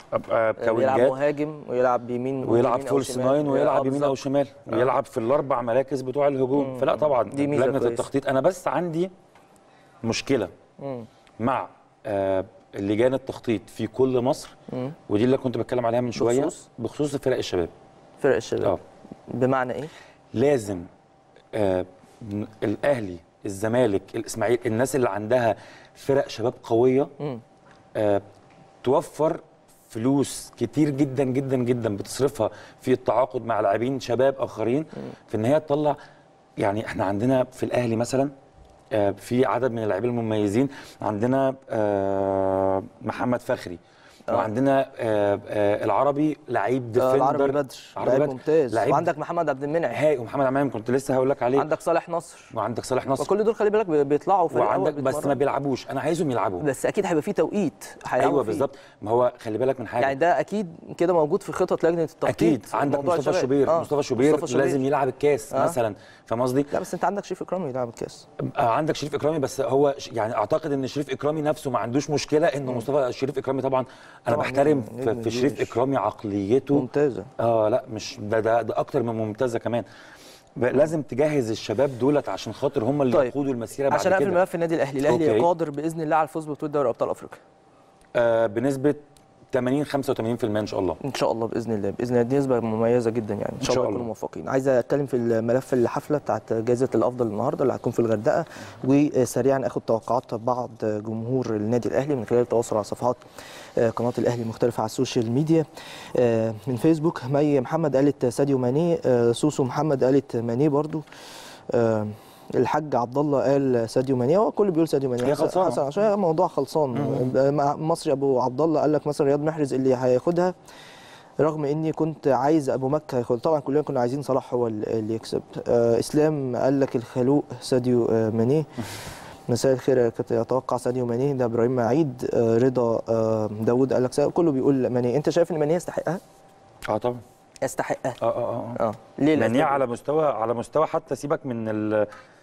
أبقى يلعب كوينجات مهاجم ويلعب بيمين ويلعب يمين أو فولس شمال. ناين آه، ويلعب يمين او بالظبط. شمال ويلعب في الاربع مراكز بتوع الهجوم فلا طبعا دي ميزة لجنه كويسة. التخطيط انا بس عندي مشكله مع آه، لجان التخطيط في كل مصر ودي اللي كنت بتكلم عليها من شويه بخصوص؟ بخصوص فرق الشباب فرق الشباب اه بمعنى ايه؟ لازم آه ن- الاهلي الزمالك الاسماعيلي الناس اللي عندها فرق شباب قويه آه توفر فلوس كتير جدا جدا جدا بتصرفها في التعاقد مع لاعبين شباب اخرين في ان هي تطلع يعني احنا عندنا في الاهلي مثلا آه، في عدد من اللاعبين المميزين عندنا آه، محمد فخري وعندنا آه، آه، العربي لعيب آه، ديفندر العربي بدر عربي لعيب بدر. ممتاز لعيب وعندك محمد عبد المنعم هاي ومحمد عمام كنت لسه هقول لك عليه عندك صالح نصر وعندك صالح نصر وكل دول خلي بالك بي- بيطلعوا فريق أول وعندك بس ما بيتمرن. بيلعبوش انا عايزهم يلعبوا بس اكيد هيبقى في توقيت هيلعبوا ايوه فيه. بالظبط ما هو خلي بالك من حاجه يعني ده اكيد كده موجود في خطط لجنه التخطيط اكيد عندك موضوع مصطفى الشباب. شوبير آه، مصطفى شوبير لازم يلعب الكاس آه. مثلا فاهم قصدي لا بس انت عندك شريف اكرامي يلعب الكاس آه، عندك شريف اكرامي بس هو ش- يعني اعتقد ان شريف اكرامي نفسه ما عندوش مشكله انه مصطفى شريف اكرامي طبعا انا طبعاً بحترم نجم- في, نجم في شريف كبير. اكرامي عقليته ممتازه اه لا مش ده ده, ده اكتر من ممتازه كمان ب- لازم تجهز الشباب دولت عشان خاطر هم اللي طيب. يقودوا المسيره بعد عشان اقفل كده ملف النادي الاهلي الاهلي أوكي. قادر باذن الله على الفوز ببطوله دوري ابطال افريقيا آه بنسبه 80 85% ان شاء الله ان شاء الله باذن الله باذن الله دي نسبه مميزه جدا يعني ان شاء, شاء الله الله. يكونوا موفقين عايز اتكلم في الملف الحفله بتاعت جائزه الافضل النهارده اللي هتكون في الغردقه وسريعا اخد توقعات بعض جمهور النادي الاهلي من خلال التواصل على صفحات آه، قناه الاهلي المختلفه على السوشيال ميديا آه، من فيسبوك مي محمد قالت ساديو ماني آه، سوسو محمد قالت ماني برضو آه، الحاج عبد الله قال ساديو ماني هو الكل بيقول ساديو ماني هي خلصانة. حسن عشان الموضوع خلصان آه، مع- مصري ابو عبد الله قال لك مثلا رياض محرز اللي هياخدها رغم اني كنت عايز ابو مكه ياخد طبعا كلنا كنا عايزين صلاح هو اللي يكسب آه اسلام قال لك الخلوق ساديو آه ماني مساء الخير كنت اتوقع ساديو ماني ده ابراهيم عيد آه رضا آه داوود قال لك ساديو. كله بيقول ماني انت شايف ان ماني يستحقها اه طبعا يستحقها اه اه اه اه ليه لان هي الأسباب؟ على مستوى على مستوى حتى سيبك من ال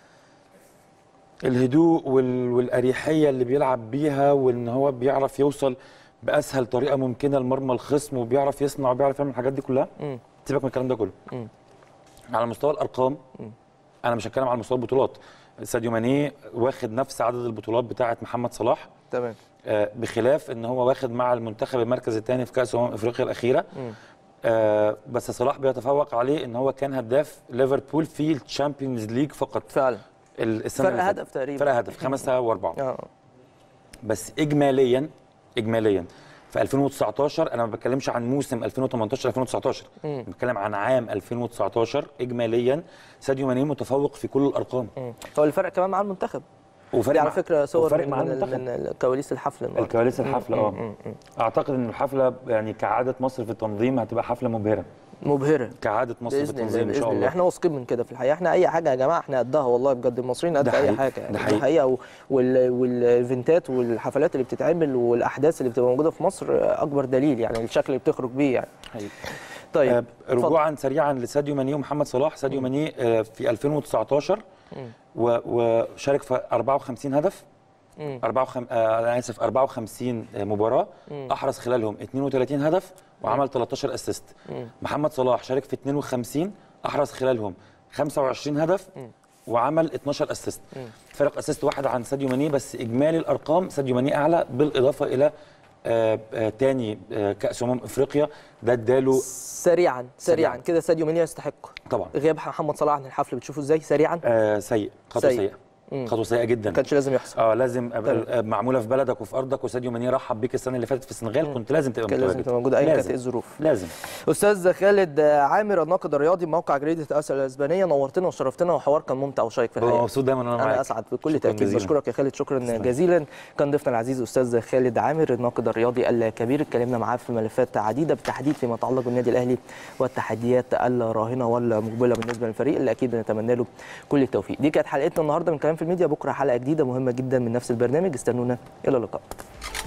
الهدوء وال... والاريحيه اللي بيلعب بيها وان هو بيعرف يوصل باسهل طريقه ممكنه لمرمى الخصم وبيعرف يصنع وبيعرف يعمل الحاجات دي كلها مم. سيبك من الكلام ده كله مم. على مستوى الارقام انا مش هتكلم على مستوى البطولات ساديو ماني واخد نفس عدد البطولات بتاعه محمد صلاح تمام آه، بخلاف ان هو واخد مع المنتخب المركز الثاني في كاس امم افريقيا الاخيره آه بس صلاح بيتفوق عليه ان هو كان هداف ليفربول في الشامبيونز ليج فقط فعلا ال- السنه فرق اللي فاتت. هدف تقريبا. فرق هدف خمسه واربعه اه بس اجماليا اجماليا في 2019 انا ما بتكلمش عن موسم 2018 2019 مم. بتكلم عن عام 2019 اجماليا ساديو ماني متفوق في كل الارقام مم. هو الفرق كمان مع المنتخب وفرق دي على مع- فكره صور وفرق من, مع من, المنتخب من كواليس الحفله النهاردة. الكواليس الحفله مم. اه مم. مم. اعتقد ان الحفله يعني كعاده مصر في التنظيم هتبقى حفله مبهره مبهره كعاده مصر في باذن الله التنظيم ان باذن شاء الله الله احنا واثقين من كده في الحقيقه احنا اي حاجه يا جماعه احنا قدها والله بجد المصريين قد ده اي حقيقي، حاجه ده يعني حقيقي. الحقيقه و- وال- والايفنتات والحفلات اللي بتتعمل والاحداث اللي بتبقى موجوده في مصر اكبر دليل يعني الشكل اللي بتخرج بيه يعني طيب آه، اتفضل. رجوعا سريعا لساديو ماني ومحمد صلاح ساديو ماني آه، في 2019 و- وشارك في 54 هدف مم. 54 آه، انا اسف 54 مباراه احرز خلالهم 32 هدف وعمل 13 اسيست محمد صلاح شارك في 52 احرز خلالهم 25 هدف وعمل 12 اسيست فرق اسيست واحد عن ساديو ماني بس اجمالي الارقام ساديو ماني اعلى بالاضافه الى آه، آه، تاني آه، كاس امم افريقيا ده اداله سريعا سريعا سريعاً. كده ساديو ماني يستحق طبعا غياب محمد صلاح عن الحفل بتشوفه ازاي سريعا آه سيء خطوه سيء. سيئه مم. خطوه سيئه جدا ما كانش لازم يحصل اه لازم أبقى تمام. آه، معموله في بلدك وفي ارضك وساديو ماني رحب بيك السنه اللي فاتت في السنغال كنت لازم تبقى كان لازم متواجد تبقى موجود ايا كانت لازم. ايه الظروف لازم استاذ خالد عامر الناقد الرياضي موقع جريده اسيا الاسبانيه نورتنا وشرفتنا وحوار كان ممتع وشيق في ببقى الحقيقه مبسوط دايما وانا معاك انا اسعد بكل شكراً تاكيد جزيلاً. بشكرك يا خالد شكرا جزيلا كان ضيفنا العزيز استاذ خالد عامر الناقد الرياضي الكبير اتكلمنا معاه في ملفات عديده بالتحديد فيما يتعلق بالنادي الاهلي والتحديات الراهنه والمقبله بالنسبه للفريق اللي اكيد نتمنى له كل التوفيق دي كانت حلقتنا النهارده من كلام في الميديا بكره حلقه جديده مهمه جدا من نفس البرنامج استنونا الى اللقاء